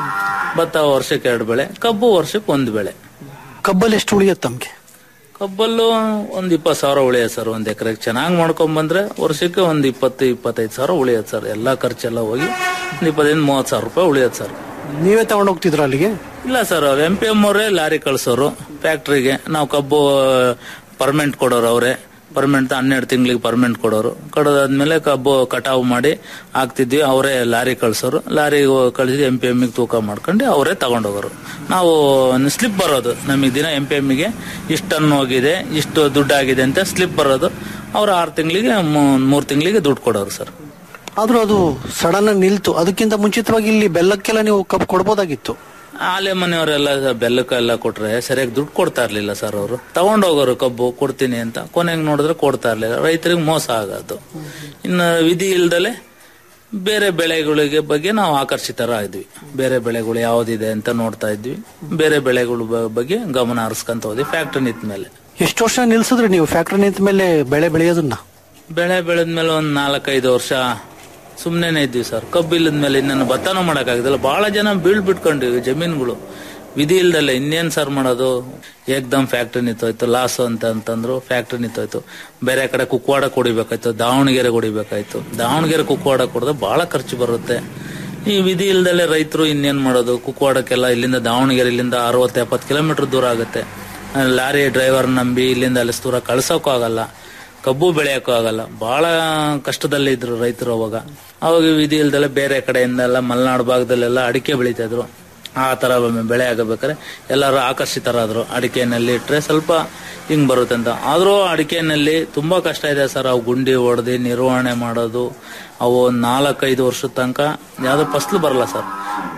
ಭತ್ತ ವರ್ಷಕ್ಕೆ ಎರಡು ಬೆಳೆ ಕಬ್ಬು ವರ್ಷಕ್ಕೆ ಒಂದು ಬೆಳೆ ಕಬ್ಬಲ್ಲಿ ಎಷ್ಟು ಉಳಿಯುತ್ತೆ ತಮ್ಗೆ ಕಬ್ಬಲ್ಲೂ ಒಂದ್ ಇಪ್ಪತ್ತು ಸಾವಿರ ಉಳಿಯೋದು ಸರ್ ಒಂದ್ ಎಕರೆಗೆ ಚೆನ್ನಾಗಿ ಮಾಡ್ಕೊಂಡ್ ಬಂದ್ರೆ ವರ್ಷಕ್ಕೆ ಒಂದ್ ಇಪ್ಪತ್ತು ಇಪ್ಪತ್ತೈದು ಸಾವಿರ ಉಳಿಯೋದು ಸರ್ ಎಲ್ಲಾ ಖರ್ಚೆಲ್ಲ ಹೋಗಿ ಒಂದ್ ಇಪ್ಪತ್ತೈದು ಮೂವತ್ತು ಸಾವಿರ ರೂಪಾಯಿ ಉಳಿಯೋದು ಸರ್ ನೀವೇ ತಗೊಂಡು ಹೋಗ್ತಿದ್ರ ಅಲ್ಲಿಗೆ ಇಲ್ಲ ಸರ್ ಅವ್ರು ಎಂ ಪಿ ಎಂ ಅವರೇ ಲಾರಿ ಕಳ್ಸೋರು ಫ್ಯಾಕ್ಟ್ರಿಗೆ ನಾವು ಕಬ್ಬು ಪರ್ಮೆಂಟ್ ಕೊಡೋರು ಅವರೇ ಪರ್ಮೆಂಟ್ ಹನ್ನೆರಡು ತಿಂಗಳಿಗೆ ಪರ್ಮೆಂಟ್ ಕೊಡೋರು ಕೊಡೋದಾದ್ಮೇಲೆ ಕಬ್ಬು ಕಟಾವು ಮಾಡಿ ಹಾಕ್ತಿದ್ವಿ ಅವರೇ ಲಾರಿ ಕಳ್ಸೋರು ಲಾರಿ ಕಳಿಸಿ ಎಂ ಪಿ ಎಮ್ಮಿಗೆ ತೂಕ ಮಾಡ್ಕೊಂಡು ಅವರೇ ತಗೊಂಡೋಗೋರು ನಾವು ಸ್ಲಿಪ್ ಬರೋದು ನಮಗೆ ದಿನ ಎಂ ಪಿ ಎಮ್ಮಿಗೆ ಇಷ್ಟು ಟನ್ ಹೋಗಿದೆ ಇಷ್ಟು ದುಡ್ಡು ಆಗಿದೆ ಅಂತ ಸ್ಲಿಪ್ ಬರೋದು ಅವ್ರು ಆರು ತಿಂಗಳಿಗೆ ಮೂರು ತಿಂಗಳಿಗೆ ದುಡ್ಡು ಕೊಡೋರು ಸರ್ ಆದ್ರೂ ಅದು ಸಡನ್ ಆಗಿ ನಿಲ್ತು ಅದಕ್ಕಿಂತ ಮುಂಚಿತವಾಗಿ ಇಲ್ಲಿ ಬೆಲ್ಲಕ್ಕೆಲ್ಲ ನೀವು ಕಬ್ಬು ಕೊಡ್ಬೋದಾಗಿತ್ತು ಆಲೆ ಮನೆಯವರೆಲ್ಲ ಬೆಲ್ಲಕ್ಕೆಲ್ಲ ಕೊಟ್ರೆ ಸರಿಯಾಗಿ ದುಡ್ಡು ಕೊಡ್ತಾ ಇರ್ಲಿಲ್ಲ ಸರ್ ಅವರು ತಗೊಂಡೋಗೋರು ಕಬ್ಬು ಕೊಡ್ತೀನಿ ಅಂತ ಕೊನೆಗೆ ನೋಡಿದ್ರೆ ಕೊಡ್ತಾ ಇರ್ಲಿಲ್ಲ ರೈತರಿಗೆ ಮೋಸ ಆಗೋದು ಇನ್ನು ವಿಧಿ ಇಲ್ದಲೆ ಬೇರೆ ಬೆಳೆಗಳಿಗೆ ಬಗ್ಗೆ ನಾವು ಆಕರ್ಷಿತರಾದ್ವಿ ಬೇರೆ ಬೆಳೆಗಳು ಯಾವ್ದಿದೆ ಅಂತ ನೋಡ್ತಾ ಇದ್ವಿ ಬೇರೆ ಬೆಳೆಗಳ ಬ- ಬಗ್ಗೆ ಗಮನ ಹರಿಸ್ಕೊಂತ ಹೋದ್ವಿ ಫ್ಯಾಕ್ಟ್ರಿ ನಿಂತ ಮೇಲೆ ಎಷ್ಟು ವರ್ಷ ನಿಲ್ಸಿದ್ರಿ ನೀವು ಫ್ಯಾಕ್ಟ್ರಿ ನಿಂತ ಮೇಲೆ ಬೆಳೆ ಬೆಳೆಯೋದನ್ನ ಬೆಳೆ ಬೆಳೆದ್ಮೇಲೆ ಒಂದ್ ನಾಲ್ಕೈದು ವರ್ಷ ಸುಮ್ಮನೆ ಇದ್ವಿ ಸರ್ ಕಬ್ಬು ಇಲ್ಲದ್ಮೇಲೆ ಇನ್ನೇನು ಭತ್ತನೂ ಮಾಡೋಕ್ಕಾಗಿದ್ದಲ್ಲ ಬಹಳ ಜನ ಬೀಳ್ ಬಿಟ್ಕೊಂಡಿವಿ ಜಮೀನುಗಳು ವಿಧಿ ಇಲ್ದಲ್ಲ ಇನ್ನೇನ್ ಸರ್ ಮಾಡೋದು ಏಕ್ದಮ್ ಫ್ಯಾಕ್ಟ್ರಿ ನಿಂತೋಯ್ತು ಲಾಸ್ ಅಂತ ಅಂತಂದ್ರು ಫ್ಯಾಕ್ಟ್ರಿ ನಿಂತೋಯ್ತು ಬೇರೆ ಕಡೆ ಕುಕ್ವಾಡ ಕೊಡಿಬೇಕಾಯ್ತು ದಾವಣಗೆರೆ ಕೊಡಿಬೇಕಾಯ್ತು ದಾವಣಗೆರೆ ಕುಕ್ವಾಡ ಕೊಡಿದ್ರೆ ಬಹಳ ಖರ್ಚು ಬರುತ್ತೆ ಈ ವಿಧಿ ಇಲ್ದಲೆ ರೈತರು ಇನ್ನೇನ್ ಮಾಡೋದು ಕುಕ್ವಾಡಕ್ಕೆಲ್ಲ ಇಲ್ಲಿಂದ ದಾವಣಗೆರೆ ಇಲ್ಲಿಂದ ಅರವತ್ತು ಎಪ್ಪತ್ತು ಕಿಲೋಮೀಟರ್ ದೂರ ಆಗುತ್ತೆ ಆ, ಲಾರಿ ಡ್ರೈವರ್ ನಂಬಿ ಇಲ್ಲಿಂದ ಅಲ್ಲಿ ದೂರ ಕಳ್ಸೋಕ್ಕೂ ಆಗಲ್ಲ ಕಬ್ಬು ಬೆಳೆಯೋಕ್ಕೂ ಆಗಲ್ಲ ಬಹಳ ಕಷ್ಟದಲ್ಲಿ ಇದ್ರು ರೈತರು ಅವಾಗ ಅವಾಗ ವಿಧಿ ಇಲ್ದಲೆ ಬೇರೆ ಕಡೆಯಿಂದ ಎಲ್ಲ ಮಲೆನಾಡು ಭಾಗದಲ್ಲೆಲ್ಲ ಅಡಿಕೆ ಬೆಳೀತಾ ಇದ್ರು ಆ ತರ ಬೆಳೆ ಆಗಬೇಕಾದ್ರೆ ಎಲ್ಲರೂ ಆಕರ್ಷಿತರಾದ್ರು ಅಡಿಕೆನಲ್ಲಿ ಇಟ್ರೆ ಸ್ವಲ್ಪ ಹಿಂಗ್ ಬರುತ್ತೆ ಅಂತ ಆದ್ರೂ ಅಡಿಕೆನಲ್ಲಿ ತುಂಬಾ ಕಷ್ಟ ಇದೆ ಸರ್ ಅವು ಗುಂಡಿ ಹೊಡೆದು ನಿರ್ವಹಣೆ ಮಾಡೋದು ಅವು ನಾಲ್ಕೈದು ವರ್ಷದ ತನಕ ಯಾವ್ದು ಫಸ್ಲು ಬರಲ್ಲ ಸರ್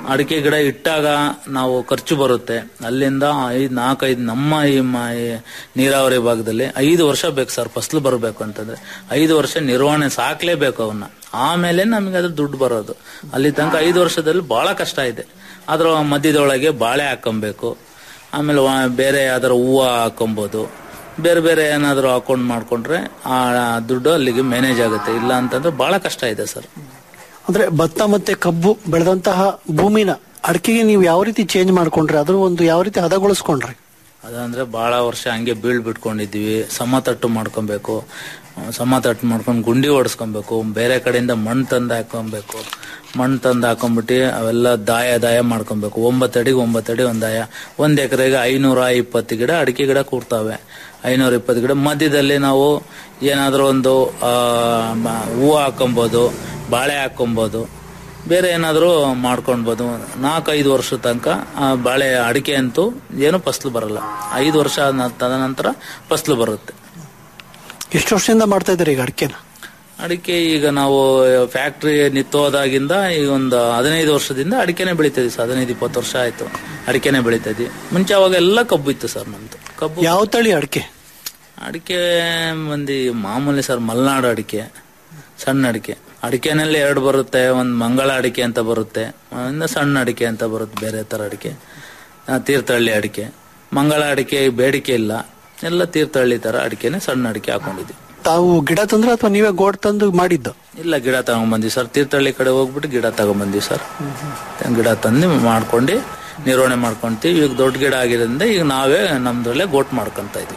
ಅಡಿಕೆ ಗಿಡ ಇಟ್ಟಾಗ ನಾವು ಖರ್ಚು ಬರುತ್ತೆ ಅಲ್ಲಿಂದ ಐದ್ ನಾಲ್ಕೈದು ನಮ್ಮ ಈ ಮ- ಈ ನೀರಾವರಿ ಭಾಗದಲ್ಲಿ ಐದು ವರ್ಷ ಬೇಕು ಸರ್ ಫಸಲು ಬರಬೇಕು ಅಂತಂದ್ರೆ ಐದು ವರ್ಷ ನಿರ್ವಹಣೆ ಸಾಕ್ಲೇಬೇಕು ಅವನ್ನ ಆಮೇಲೆ ನಮಗೆ ಅದ್ರ ದುಡ್ಡು ಬರೋದು ಅಲ್ಲಿ ತನಕ ಐದು ವರ್ಷದಲ್ಲಿ ಬಹಳ ಕಷ್ಟ ಇದೆ ಅದ್ರ ಮಧ್ಯದೊಳಗೆ ಬಾಳೆ ಹಾಕೊಬೇಕು ಆಮೇಲೆ ವ- ಬೇರೆ ಯಾವ್ದಾರ ಹೂವು ಹಾಕೊಬೋದು ಬೇರೆ ಬೇರೆ ಏನಾದರೂ ಅಕೌಂಟ್ ಮಾಡ್ಕೊಂಡ್ರೆ ಆ ದುಡ್ಡು ಅಲ್ಲಿಗೆ ಮ್ಯಾನೇಜ್ ಆಗುತ್ತೆ ಇಲ್ಲ ಅಂತಂದ್ರೆ ಬಹಳ ಕಷ್ಟ ಇದೆ ಸರ್ ಅಂದ್ರೆ ಭತ್ತ ಮತ್ತೆ ಕಬ್ಬು ಬೆಳೆದಂತಹ ಭೂಮಿನ ಅಡಿಕೆಗೆ ನೀವು ಯಾವ ರೀತಿ ಚೇಂಜ್ ಮಾಡ್ಕೊಂಡ್ರಿ ಅದ್ರ ಒಂದು ಯಾವ ರೀತಿ ಹದಗೊಳಿಸ್ಕೊಂಡ್ರಿ ಅದಂದ್ರೆ ಬಹಳ ವರ್ಷ ಹಂಗೆ ಬೀಳ್ ಬಿಟ್ಕೊಂಡಿದ್ವಿ ಸಮತಟ್ಟು ಮಾಡ್ಕೊಬೇಕು ಆ, ಸಮತಟ್ಟು ಮಾಡ್ಕೊಂಡು ಗುಂಡಿ ಹೊಡ್ಸ್ಕೊಬೇಕು ಬೇರೆ ಕಡೆಯಿಂದ ಮಣ್ಣು ತಂದು ಹಾಕೊಬೇಕು ಮಣ್ಣು ತಂದು ಹಾಕೊಂಡ್ಬಿಟ್ಟು ಅವೆಲ್ಲ ದಾಯ ದಾಯ ಮಾಡ್ಕೊಬೇಕು ಒಂಬತ್ತು ಅಡಿಗೆ ಒಂಬತ್ತು ಅಡಿ ಒಂದು ದಾಯ ಒಂದ್ ಎಕರೆಗೆ ಐನೂರ ಇಪ್ಪತ್ತು ಗಿಡ ಅಡಿಕೆ ಗಿಡ ಕೂಡ್ತಾವೆ ಐನೂರ ಇಪ್ಪತ್ತು ಗಿಡ ಮಧ್ಯದಲ್ಲಿ ನಾವು ಏನಾದರೂ ಒಂದು ಆ, ಮ- ಹೂವು ಹಾಕೊಬೋದು ಬಾಳೆ ಹಾಕೊಬೋದು ಬೇರೆ ಏನಾದರೂ ಮಾಡ್ಕೊಳ್ಬೋದು ನಾಲ್ಕೈದು ವರ್ಷ ತನಕ ಆ ಬಾಳೆ ಅಡಿಕೆ ಅಂತೂ ಏನು ಫಸಲು ಬರಲ್ಲ ಐದು ವರ್ಷ ನ- ತದನಂತರ ಫಸಲು ಬರುತ್ತೆ ಎಷ್ಟು ವರ್ಷದಿಂದ ಮಾಡ್ತಾ ಇದ್ದೀರಿ ಈಗ ಅಡಿಕೆನ ಅಡಿಕೆ ಈಗ ನಾವು ಫ್ಯಾಕ್ಟ್ರಿ ನಿತ್ತೋದಾಗಿಂದ ಈಗ ಒಂದು ಹದಿನೈದು ವರ್ಷದಿಂದ ಅಡಿಕೆನೆ ಬೆಳಿತಾ ಸರ್ ಹದಿನೈದು ಇಪ್ಪತ್ತು ವರ್ಷ ಆಯ್ತು ಅಡಿಕೆನೆ ಬೆಳಿತಾ ಇದ್ವಿ ಮುಂಚೆ ಅವಾಗ ಎಲ್ಲ ಕಬ್ಬು ಇತ್ತು ಸರ್ ನಮ್ದು ಕಬ್ಬು ಯಾವ ತಳಿ ಅಡಿಕೆ ಅಡಿಕೆ ಮಂದಿ ಮಾಮೂಲಿ ಸರ್ ಮಲೆನಾಡು ಅಡಿಕೆ ಸಣ್ಣ ಅಡಿಕೆ ಅಡಿಕೆನಲ್ಲಿ ಎರಡು ಬರುತ್ತೆ ಒಂದು ಮಂಗಳ ಅಡಿಕೆ ಅಂತ ಬರುತ್ತೆ ಇನ್ನು ಸಣ್ಣ ಅಡಿಕೆ ಅಂತ ಬರುತ್ತೆ ಬೇರೆ ತರ ಅಡಿಕೆ ಆ, ತೀರ್ಥಹಳ್ಳಿ ಅಡಿಕೆ ಮಂಗಳ ಅಡಿಕೆ ಬೇಡಿಕೆ ಇಲ್ಲ ಎಲ್ಲ ತೀರ್ಥಹಳ್ಳಿ ತರ ಅಡಿಕೆನೆ ಸಣ್ಣ ಅಡಿಕೆ ಹಾಕೊಂಡಿದ್ವಿ ತಾವು ಗಿಡ ತಂದ್ರೆ ಅಥವಾ ನೀವೇ ಗೋಡ್ ತಂದು ಮಾಡಿದ್ದು ಇಲ್ಲ ಗಿಡ ತಗೊಂಡ್ಬಂದ್ವಿ ಸರ್ ತೀರ್ಥಹಳ್ಳಿ ಕಡೆ ಹೋಗ್ಬಿಟ್ಟು ಗಿಡ ತಗೊಂಡ್ಬಂದ್ವಿ ಸರ್ ಗಿಡ ತಂದು ಮಾಡ್ಕೊಂಡು ನಿರ್ವಹಣೆ ಮಾಡ್ಕೊಂತೀವಿ ಈಗ ದೊಡ್ಡ ಗಿಡ ಆಗಿರೋದ್ರಿಂದ ಈಗ ನಾವೇ ನಮ್ದ್ರಲ್ಲೇ ಗೋಟ್ ಮಾಡ್ಕೊಂತ ಇದೀವಿ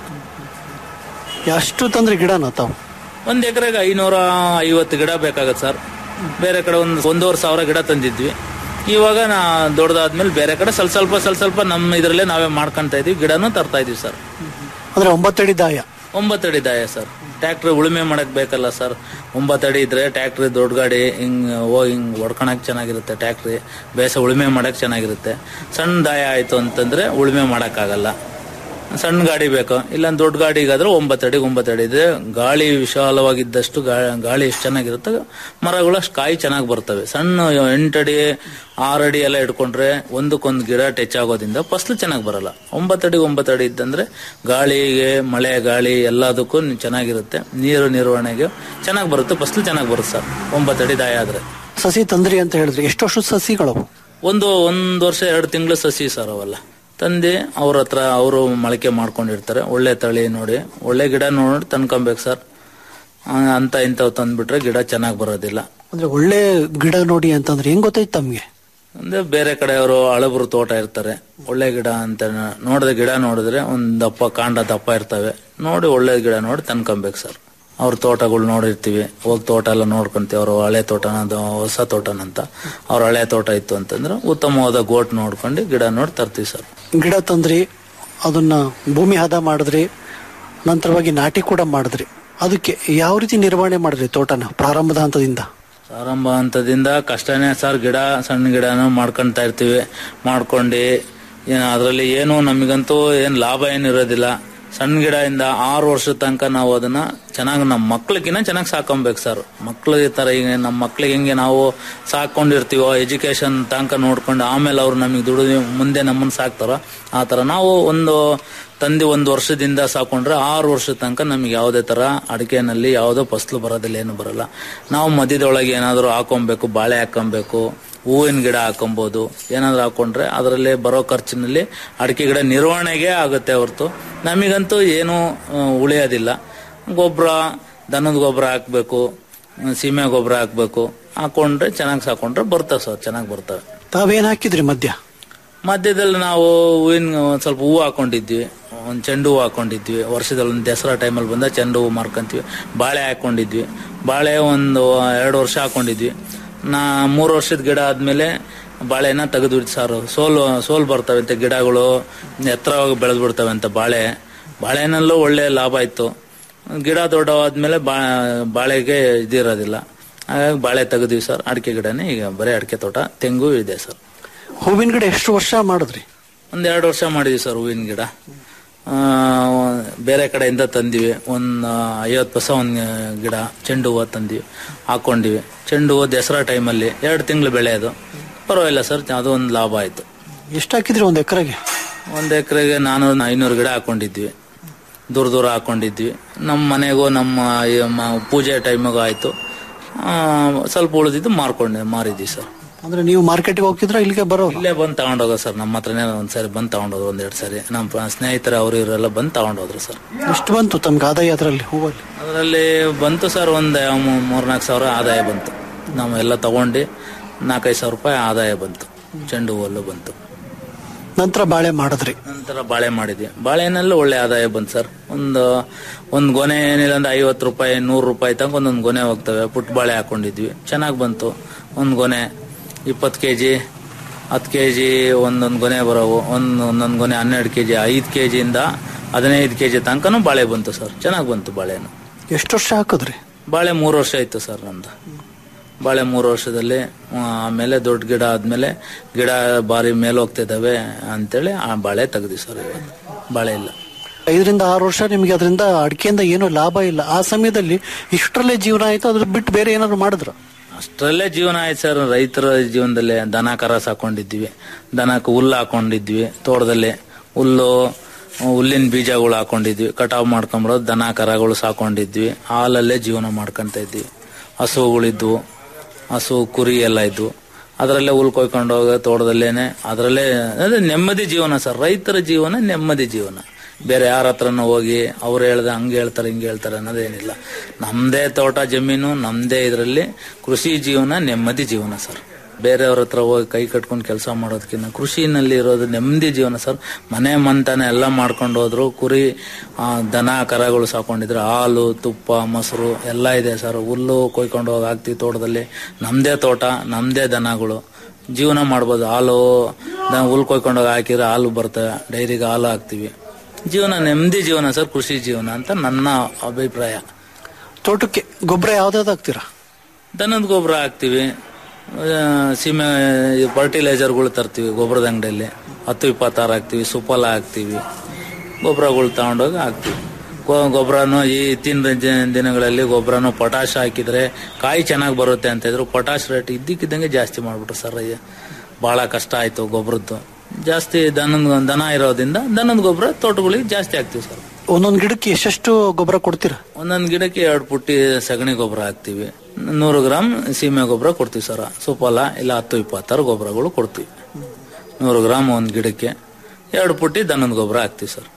ಎಷ್ಟು ತಂದ್ರಿ ಗಿಡನ ತಾವು ಒಂದ್ ಎಕರೆಗೆ ಐನೂರ ಐವತ್ತು ಗಿಡ ಬೇಕಾಗತ್ತೆ ಸರ್ ಬೇರೆ ಕಡೆ ಒಂದು ಒಂದೂವರೆ ಸಾವಿರ ಗಿಡ ತಂದಿದ್ವಿ ಇವಾಗ ನಾ ದೊಡ್ಡದಾದ್ಮೇಲೆ ಬೇರೆ ಕಡೆ ಸ್ವಲ್ಪ ಸ್ವಲ್ಪ ಸ್ವಲ್ಪ ಸ್ವಲ್ಪ ನಮ್ಮ ಇದ್ರಲ್ಲೇ ನಾವೇ ಮಾಡ್ಕೊಂತ ಇದೀವಿ ಗಿಡನೂ ತರ್ತಾ ಇದೀವಿ ಸರ್ ಅಂದ್ರೆ ಒಂಬತ್ತಡಿ ದಾಯ ಒಂಬತ್ತು ಅಡಿ ದಾಯ ಸರ್ ಟ್ಯಾಕ್ಟ್ರಿ ಉಳುಮೆ ಮಾಡಕ್ ಬೇಕಲ್ಲ ಸರ್ ಒಂಬತ್ತು ಅಡಿ ಇದ್ರೆ ಟ್ಯಾಕ್ಟ್ರಿ ದೊಡ್ಡ ಗಾಡಿ ಹಿಂಗ್ ಹೋಗಿ ಹಿಂಗ್ ಹೊಡ್ಕೊಳಕ್ ಚೆನ್ನಾಗಿರುತ್ತೆ ಟ್ಯಾಕ್ಟ್ರಿ ಬೇಸ ಉಳುಮೆ ಮಾಡಕ್ ಚೆನ್ನಾಗಿರುತ್ತೆ ಸಣ್ಣ ದಾಯ ಆಯ್ತು ಅಂತಂದ್ರೆ ಉಳುಮೆ ಮಾಡಕ್ ಆಗಲ್ಲ ಸಣ್ಣ ಗಾಡಿ ಬೇಕು ಇಲ್ಲ ದೊಡ್ಡ ಗಾಡಿಗಾದ್ರೆ ಒಂಬತ್ತು ಅಡಿ ಒಂಬತ್ತು ಅಡಿ ಇದೆ ಗಾಳಿ ವಿಶಾಲವಾಗಿದ್ದಷ್ಟು ಗಾ- ಗಾಳಿ ಎಷ್ಟು ಚೆನ್ನಾಗಿರುತ್ತೆ ಮರಗಳು ಅಷ್ಟು ಕಾಯಿ ಚೆನ್ನಾಗಿ ಬರ್ತವೆ ಸಣ್ಣ ಎಂಟಡಿ ಆರಡಿ ಎಲ್ಲ ಇಟ್ಕೊಂಡ್ರೆ ಒಂದಕ್ಕೊಂದು ಗಿಡ ಟಚ್ ಆಗೋದ್ರಿಂದ ಫಸಲು ಚೆನ್ನಾಗಿ ಬರಲ್ಲ ಒಂಬತ್ತು ಅಡಿ ಒಂಬತ್ತು ಅಡಿ ಇದ್ದಂದ್ರೆ ಗಾಳಿಗೆ ಮಳೆ ಗಾಳಿ ಎಲ್ಲದಕ್ಕೂ ಚೆನ್ನಾಗಿರುತ್ತೆ ನೀರು ನಿರ್ವಹಣೆಗೆ ಚೆನ್ನಾಗಿ ಬರುತ್ತೆ ಫಸಲು ಚೆನ್ನಾಗಿ ಬರುತ್ತೆ ಸರ್ ಒಂಬತ್ತು ಅಡಿ ದಾಯ ಆದ್ರೆ ಸಸಿ ತಂದ್ರಿ ಅಂತ ಹೇಳಿದ್ರಿ ಎಷ್ಟು ವರ್ಷದ ಸಸಿಗಳು ಒಂದು ಒಂದ್ ವರ್ಷ ಎರಡು ತಿಂಗಳು ಸಸಿ ಸರ್ ಅವೆಲ್ಲ ತಂದೆ ಅವ್ರ ಹತ್ರ ಅವರು ಮೊಳಕೆ ಮಾಡ್ಕೊಂಡಿರ್ತಾರೆ ಒಳ್ಳೆ ತಳಿ ನೋಡಿ ಒಳ್ಳೆ ಗಿಡ ನೋಡಿ ತಂದ್ಕೊಬೇಕು ಸರ್ ಆ, ಅಂತ ಇಂಥವು ತಂದ್ಬಿಟ್ರೆ ಗಿಡ ಚೆನ್ನಾಗಿ ಬರೋದಿಲ್ಲ ಅಂದ್ರೆ ಒಳ್ಳೆ ಗಿಡ ನೋಡಿ ಅಂತಂದ್ರೆ ಹೆಂಗ್ ಗೊತ್ತಾಯ್ತು ತಮ್ಗೆ ಅಂದ್ರೆ ಬೇರೆ ಕಡೆಯವರು ಹಳಬರು ತೋಟ ಇರ್ತಾರೆ ಒಳ್ಳೆ ಗಿಡ ಅಂತ ನೋಡಿದ್ರೆ ಗಿಡ ನೋಡಿದ್ರೆ ಒಂದ್ ದಪ್ಪ ಕಾಂಡ ದಪ್ಪ ಇರ್ತವೆ ನೋಡಿ ಒಳ್ಳೆ ಗಿಡ ನೋಡಿ ತಂದ್ಕೊಬೇಕು ಸರ್ ಅವ್ರ ತೋಟಗಳು ನೋಡಿರ್ತೀವಿ ಹೋಗಿ ತೋಟ ಎಲ್ಲ ನೋಡ್ಕೊಂತೀವಿ ಅವ್ರ ಹಳೆ ತೋಟನ ಅದು ಹೊಸ ತೋಟನಂತ ಅವ್ರ ಹಳೆ ತೋಟ ಇತ್ತು ಅಂತಂದ್ರೆ ಉತ್ತಮವಾದ ಗೋಟ್ ನೋಡ್ಕೊಂಡು ಗಿಡ ನೋಡಿ ತರ್ತೀವಿ ಸರ್ ಗಿಡ ತಂದ್ರಿ ಅದನ್ನ ಭೂಮಿ ಹದ ಮಾಡಿದ್ರಿ ನಂತರವಾಗಿ ನಾಟಿ ಕೂಡ ಮಾಡಿದ್ರಿ ಅದಕ್ಕೆ ಯಾವ ರೀತಿ ನಿರ್ವಹಣೆ ಮಾಡಿದ್ರಿ ತೋಟನ ಪ್ರಾರಂಭದ ಹಂತದಿಂದ ಪ್ರಾರಂಭ ಹಂತದಿಂದ ಕಷ್ಟನೇ ಸರ್ ಗಿಡ ಸಣ್ಣ ಗಿಡನೂ ಮಾಡ್ಕೊಂತ ಇರ್ತೀವಿ ಮಾಡ್ಕೊಂಡು ಏನು ಅದರಲ್ಲಿ ಏನು ನಮಗಂತೂ ಏನು ಲಾಭ ಏನು ಇರೋದಿಲ್ಲ ಸಣ್ಣ ಗಿಡದಿಂದ ಆರು ವರ್ಷದ ತನಕ ನಾವು ಅದನ್ನ ಚೆನ್ನಾಗಿ ನಮ್ಮ ಮಕ್ಳಿಗಿನ್ನ ಚೆನ್ನಾಗಿ ಸಾಕೊಬೇಕು ಸರ್ ಮಕ್ಳು ಈ ತರ ಈಗ ನಮ್ಮ ಮಕ್ಳಿಗೆ ಹೆಂಗೆ ನಾವು ಸಾಕೊಂಡಿರ್ತೀವೋ ಎಜುಕೇಶನ್ ತನಕ ನೋಡ್ಕೊಂಡು ಆಮೇಲೆ ಅವ್ರು ನಮಗೆ ದುಡಿದು ಮುಂದೆ ನಮ್ಮನ್ನ ಸಾಕ್ತಾರೋ ಆ ತರ ನಾವು ಒಂದು ತಂದೆ ಒಂದು ವರ್ಷದಿಂದ ಸಾಕೊಂಡ್ರೆ ಆರು ವರ್ಷದ ತನಕ ನಮಗೆ ಯಾವುದೇ ತರ ಅಡಿಕೆನಲ್ಲಿ ಯಾವುದೋ ಫಸಲು ಬರೋದಿಲ್ಲ ಏನು ಬರಲ್ಲ ನಾವು ಮಧ್ಯದೊಳಗೆ ಏನಾದರೂ ಹಾಕೊಬೇಕು ಬಾಳೆ ಹಾಕೊಬೇಕು ಹೂವಿನ ಗಿಡ ಹಾಕೊಬಹುದು ಏನಾದ್ರು ಹಾಕೊಂಡ್ರೆ ಅದರಲ್ಲಿ ಬರೋ ಖರ್ಚಿನಲ್ಲಿ ಅಡಿಕೆ ಗಿಡ ನಿರ್ವಹಣೆಗೆ ಆಗುತ್ತೆ ಹೊರತು ನಮಗಂತೂ ಏನು ಆ, ಉಳಿಯೋದಿಲ್ಲ ಗೊಬ್ಬರ ದನದ ಗೊಬ್ಬರ ಹಾಕ್ಬೇಕು ಸೀಮೆ ಗೊಬ್ಬರ ಹಾಕ್ಬೇಕು ಹಾಕೊಂಡ್ರೆ ಚೆನ್ನಾಗಿ ಸಾಕೊಂಡ್ರೆ ಬರ್ತವೆ ಸರ್ ಚೆನ್ನಾಗಿ ಬರ್ತವೆ ತಾವೇನ್ ಹಾಕಿದ್ರಿ ಮಧ್ಯ ಮಧ್ಯದಲ್ಲಿ ನಾವು ಹೂವಿನ ಒಂದ್ ಸ್ವಲ್ಪ ಹೂವು ಹಾಕೊಂಡಿದ್ವಿ ಒಂದು ಚೆಂಡು ಹೂವು ಹಾಕೊಂಡಿದ್ವಿ ವರ್ಷದಲ್ಲಿ ಒಂದು ದಸರಾ ಟೈಮಲ್ಲಿ ಬಂದ ಚೆಂಡು ಹೂವು ಮಾರ್ಕೊಂತೀವಿ ಬಾಳೆ ಹಾಕೊಂಡಿದ್ವಿ ಬಾಳೆ ಒಂದು ಎರಡು ವರ್ಷ ಹಾಕೊಂಡಿದ್ವಿ ನಾ ಮೂರು ವರ್ಷದ ಗಿಡ ಆದ್ಮೇಲೆ ಬಾಳೆನ ತೆಗೆದು ಸಾರು ಸೋಲು ಸೋಲ್ ಬರ್ತವೆ ಅಂತ ಗಿಡಗಳು ಎತ್ತರವಾಗಿ ಬೆಳೆದು ಬಿಡ್ತವೆ ಅಂತ ಬಾಳೆ ಬಾಳೆನಲ್ಲೂ ಒಳ್ಳೆ ಲಾಭ ಇತ್ತು ಗಿಡ ದೊಡ್ಡವಾದ್ಮೇಲೆ ಬಾ ಬಾಳೆಗೆ ಇದಿರೋದಿಲ್ಲ ಹಾಗಾಗಿ ಬಾಳೆ ತೆಗೆದ್ವಿ ಸರ್ ಅಡಿಕೆ ಗಿಡನೇ ಈಗ ಬರೀ ಅಡಿಕೆ ತೋಟ ತೆಂಗು ಇದೆ ಸರ್ ಹೂವಿನ ಗಿಡ ಎಷ್ಟು ವರ್ಷ ಮಾಡಿದ್ರಿ ಒಂದ್ ಎರಡು ವರ್ಷ ಮಾಡಿದ್ವಿ ಸರ್ ಹೂವಿನ ಗಿಡ ಆ, ಬೇರೆ ಕಡೆಯಿಂದ ತಂದಿವಿ ಒಂದ್ ಐವತ್ತು ಪೈಸ ಒಂದ್ ಗಿಡ ಚೆಂಡು ಹೂವು ತಂದಿವಿ ಹಾಕೊಂಡಿವಿ ಚೆಂಡು ಹೂವು ದಸರಾ ಟೈಮಲ್ಲಿ ಎರಡು ತಿಂಗಳು ಬೆಳೆ ಅದು ಪರವಾಗಿಲ್ಲ ಸರ್ ಅದು ಒಂದು ಲಾಭ ಆಯ್ತು ಎಷ್ಟು ಹಾಕಿದ್ರಿ ಒಂದ್ ಎಕರೆಗೆ ಒಂದ್ ಎಕರೆಗೆ ನಾನೂರು ಐನೂರು ಗಿಡ ಹಾಕೊಂಡಿದ್ವಿ ದೂರ ದೂರ ಹಾಕೊಂಡಿದ್ವಿ ನಮ್ಮ ಮನೆಗೂ ನಮ್ಮ ಈ ಮ- ಪೂಜೆ ಟೈಮಿಗೂ ಆಯ್ತು ಆ, ಸ್ವಲ್ಪ ಉಳಿದಿದ್ದು ಮಾರ್ಕೊಂಡೆ ಮಾರಿದ್ವಿ ಸರ್ ಅಂದ್ರೆ ನೀವು ಮಾರ್ಕೆಟ್ಗೆ ಹೋಗ್ತಿದ್ರ ಇಲ್ಲಿಗೆ ಬರೋ ಇಲ್ಲೇ ಬಂದು ತಗೊಂಡೋಗ ಸರ್ ನಮ್ಮ ಹತ್ರನೇ ಒಂದ್ಸರಿ ಬಂದು ತಗೊಂಡೋದ್ರು ಒಂದೆರಡು ಸರಿ ನಮ್ಮ ಪ್ರ- ಸ್ನೇಹಿತರು ಅವರು ಇವರೆಲ್ಲ ಬಂದು ತಗೊಂಡೋದ್ರು ಸರ್ ಎಷ್ಟು ಬಂತು ತಮ್ಗೆ ಆದಾಯ ಅದರಲ್ಲಿ ಹೂವಲ್ಲಿ ಅದರಲ್ಲಿ ಬಂತು ಸರ್ ಒಂದು ಮೂರ್ನಾಲ್ಕು ಸಾವಿರ ಆದಾಯ ಬಂತು ನಾವು ಎಲ್ಲ ತಗೊಂಡು ನಾಲ್ಕೈದು ಸಾವಿರ ರೂಪಾಯಿ ಆದಾಯ ಬಂತು ಚೆಂಡು ಹೂವಲ್ಲೂ ಬಂತು ನಂತರ ಬಾಳೆ ಮಾಡಿದ್ರಿ ನಂತರ ಬಾಳೆ ಮಾಡಿದ್ವಿ ಬಾಳೆನಲ್ಲೂ ಒಳ್ಳೆ ಆದಾಯ ಬಂತು ಸರ್ ಒಂದು ಒಂದು ಗೊನೆ ಏನಿಲ್ಲ ಅಂದ್ರೆ ಐವತ್ತು ರೂಪಾಯಿ ನೂರು ರೂಪಾಯಿ ತನಕ ಒಂದೊಂದು ಗೊನೆ ಹೋಗ್ತವೆ ಪುಟ್ಟ ಬಾಳೆ ಹಾಕೊಂಡಿದ್ವಿ ಚೆನ್ನಾಗಿ ಬಂತು ಒಂದು ಗೊನೆ ಇಪ್ಪತ್ತು ಕೆ ಜಿ ಹತ್ತು ಕೆ ಜಿ ಒಂದೊಂದು ಗೊನೆ ಬರೋವು ಒಂದು ಒಂದೊಂದು ಗೊನೆ ಹನ್ನೆರಡು ಕೆ ಜಿ ಐದು ಕೆ ಜಿಯಿಂದ ಹದಿನೈದು ಕೆ ಜಿ ತನಕನೂ ಬಾಳೆ ಬಂತು ಸರ್ ಚೆನ್ನಾಗಿ ಬಂತು ಬಾಳೆನು ಎಷ್ಟು ವರ್ಷ ಹಾಕಿದ್ರಿ ಬಾಳೆ ಮೂರು ವರ್ಷ ಆಯ್ತು ಸರ್ ನಂದು ಬಾಳೆ ಮೂರು ವರ್ಷದಲ್ಲಿ ಆ, ಆಮೇಲೆ ದೊಡ್ಡ ಗಿಡ ಆದ್ಮೇಲೆ ಗಿಡ ಬಾರಿ ಮೇಲೆ ಹೋಗ್ತಿದ್ದಾವೆ ಅಂತೇಳಿ ಆ ಬಾಳೆ ತೆಗ್ದಿ ಸರ್ ಇವತ್ತು ಬಾಳೆ ಇಲ್ಲ ಐದರಿಂದ ಆರು ವರ್ಷ ನಿಮ್ಗೆ ಅದರಿಂದ ಅಡಿಕೆಯಿಂದ ಏನೂ ಲಾಭ ಇಲ್ಲ ಆ ಸಮಯದಲ್ಲಿ ಇಷ್ಟರಲ್ಲೇ ಜೀವನ ಆಯ್ತು ಅದ್ರ ಬಿಟ್ಟು ಬೇರೆ ಏನಾದ್ರು ಮಾಡಿದ್ರ ಅಷ್ಟರಲ್ಲೇ ಜೀವನ ಆಯ್ತು ಸರ್ ರೈತರ ಜೀವನದಲ್ಲಿ ದನ ಕರ ಸಾಕೊಂಡಿದ್ವಿ ದನಕ್ಕೆ ಹುಲ್ಲು ಹಾಕೊಂಡಿದ್ವಿ ತೋಟದಲ್ಲಿ ಹುಲ್ಲು ಹುಲ್ಲಿನ ಬೀಜಗಳು ಹಾಕೊಂಡಿದ್ವಿ ಕಟಾವ್ ಮಾಡ್ಕೊಂಬರೋದು ದನ ಕರಗಳು ಸಾಕೊಂಡಿದ್ವಿ ಹಾಲಲ್ಲೇ ಜೀವನ ಮಾಡ್ಕೊಂತ ಇದ್ವಿ ಹಸುಗಳಿದ್ವು ಹಸು ಕುರಿ ಎಲ್ಲ ಇದ್ವು ಅದರಲ್ಲೇ ಹುಲ್ ಕೊಯ್ಕೊಂಡು ಹೋಗೋ ತೋಟದಲ್ಲೇನೆ ಅದರಲ್ಲೇ ಅದೇ ನೆಮ್ಮದಿ ಜೀವನ ಸರ್ ರೈತರ ಜೀವನ ನೆಮ್ಮದಿ ಜೀವನ ಬೇರೆ ಯಾರ ಹತ್ರನೂ ಹೋಗಿ ಅವ್ರು ಹೇಳ್ದೆ ಹಂಗೆ ಹೇಳ್ತಾರೆ ಹಿಂಗೆ ಹೇಳ್ತಾರೆ ಅನ್ನೋದೇನಿಲ್ಲ ನಮ್ದೇ ತೋಟ ಜಮೀನು ನಮ್ದೇ ಇದರಲ್ಲಿ ಕೃಷಿ ಜೀವನ ನೆಮ್ಮದಿ ಜೀವನ ಸರ್ ಬೇರೆಯವ್ರ ಹತ್ರ ಹೋಗಿ ಕೈ ಕಟ್ಕೊಂಡು ಕೆಲಸ ಮಾಡೋದಕ್ಕಿಂತ ಕೃಷಿನಲ್ಲಿ ಇರೋದು ನೆಮ್ಮದಿ ಜೀವನ ಸರ್ ಮನೆ ಮಂತನ ಎಲ್ಲ ಮಾಡ್ಕೊಂಡು ಹೋದ್ರು ಕುರಿ ಆ, ದನ ಕರಗಳು ಸಾಕೊಂಡಿದ್ರೆ ಹಾಲು ತುಪ್ಪ ಮೊಸರು ಎಲ್ಲ ಇದೆ ಸರ್ ಹುಲ್ಲು ಕೊಯ್ಕೊಂಡು ಹೋಗಿ ಹಾಕ್ತಿವಿ ತೋಟದಲ್ಲಿ ನಮ್ದೇ ತೋಟ ನಮ್ದೇ ದನಗಳು ಜೀವನ ಮಾಡ್ಬೋದು ಹಾಲು ದ- ಹುಲ್ ಕೊಯ್ಕೊಂಡು ಹೋಗಿ ಹಾಕಿದ್ರೆ ಹಾಲು ಬರ್ತವೆ ಡೈರಿಗೆ ಹಾಲು ಹಾಕ್ತಿವಿ ಜೀವನ ನೆಮ್ಮದಿ ಜೀವನ ಸರ್ ಕೃಷಿ ಜೀವನ ಅಂತ ನನ್ನ ಅಭಿಪ್ರಾಯ ತೋಟಕ್ಕೆ ಗೊಬ್ಬರ ಯಾವ್ದಾವ್ದು ಹಾಕ್ತೀರಾ ದನದ ಗೊಬ್ಬರ ಹಾಕ್ತಿವಿ ಆ, ಸೀಮೆ ಫರ್ಟಿಲೈಸರ್ಗಳು ತರ್ತೀವಿ ಗೊಬ್ಬರದ ಅಂಗಡಿಯಲ್ಲಿ ಹತ್ತು ಇಪ್ಪತ್ತಾರು ಹಾಕ್ತಿವಿ ಸುಫಲ ಹಾಕ್ತಿವಿ ಗೊಬ್ಬರಗಳು ತಗೊಂಡೋಗಿ ಹಾಕ್ತಿವಿ ಗೊ- ಗೊಬ್ಬರನು ಈ ಇತ್ತಿನ ಜ- ದಿನಗಳಲ್ಲಿ ಗೊಬ್ಬರನು ಪೊಟಾಶ್ ಹಾಕಿದ್ರೆ ಕಾಯಿ ಚೆನ್ನಾಗಿ ಬರುತ್ತೆ ಅಂತ ಇದ್ರು ಪೊಟಾಶ್ ರೇಟ್ ಇದ್ದಕ್ಕಿದ್ದಂಗೆ ಜಾಸ್ತಿ ಮಾಡ್ಬಿಟ್ರು ಸರ್ ಅಯ್ಯ ಭಾಳ ಕಷ್ಟ ಆಯ್ತು ಗೊಬ್ಬರದ್ದು ಜಾಸ್ತಿ ದನದ ದನ ಇರೋದ್ರಿಂದ ದನದ ಗೊಬ್ಬರ ತೋಟಗಳಿಗೆ ಜಾಸ್ತಿ ಹಾಕ್ತಿವಿ ಸರ್ ಒಂದೊಂದ್ ಗಿಡಕ್ಕೆ ಎಷ್ಟೆಷ್ಟು ಗೊಬ್ಬರ ಕೊಡ್ತೀರಾ ಒಂದೊಂದು ಗಿಡಕ್ಕೆ ಎರಡು ಪುಟ್ಟಿ ಸಗಣಿ ಗೊಬ್ಬರ ಹಾಕ್ತಿವಿ ನೂರು ಗ್ರಾಮ್ ಸೀಮೆ ಗೊಬ್ಬರ ಕೊಡ್ತೀವಿ ಸರ್ ಸುಫಲ ಇಲ್ಲ ಹತ್ತು ಇಪ್ಪತ್ತಾರು ಗೊಬ್ಬರಗಳು ಕೊಡ್ತೀವಿ ನೂರು ಗ್ರಾಮ್ ಒಂದು ಗಿಡಕ್ಕೆ ಎರಡು ಪುಟ್ಟಿ ದನದ ಗೊಬ್ಬರ ಹಾಕ್ತಿವಿ ಸರ್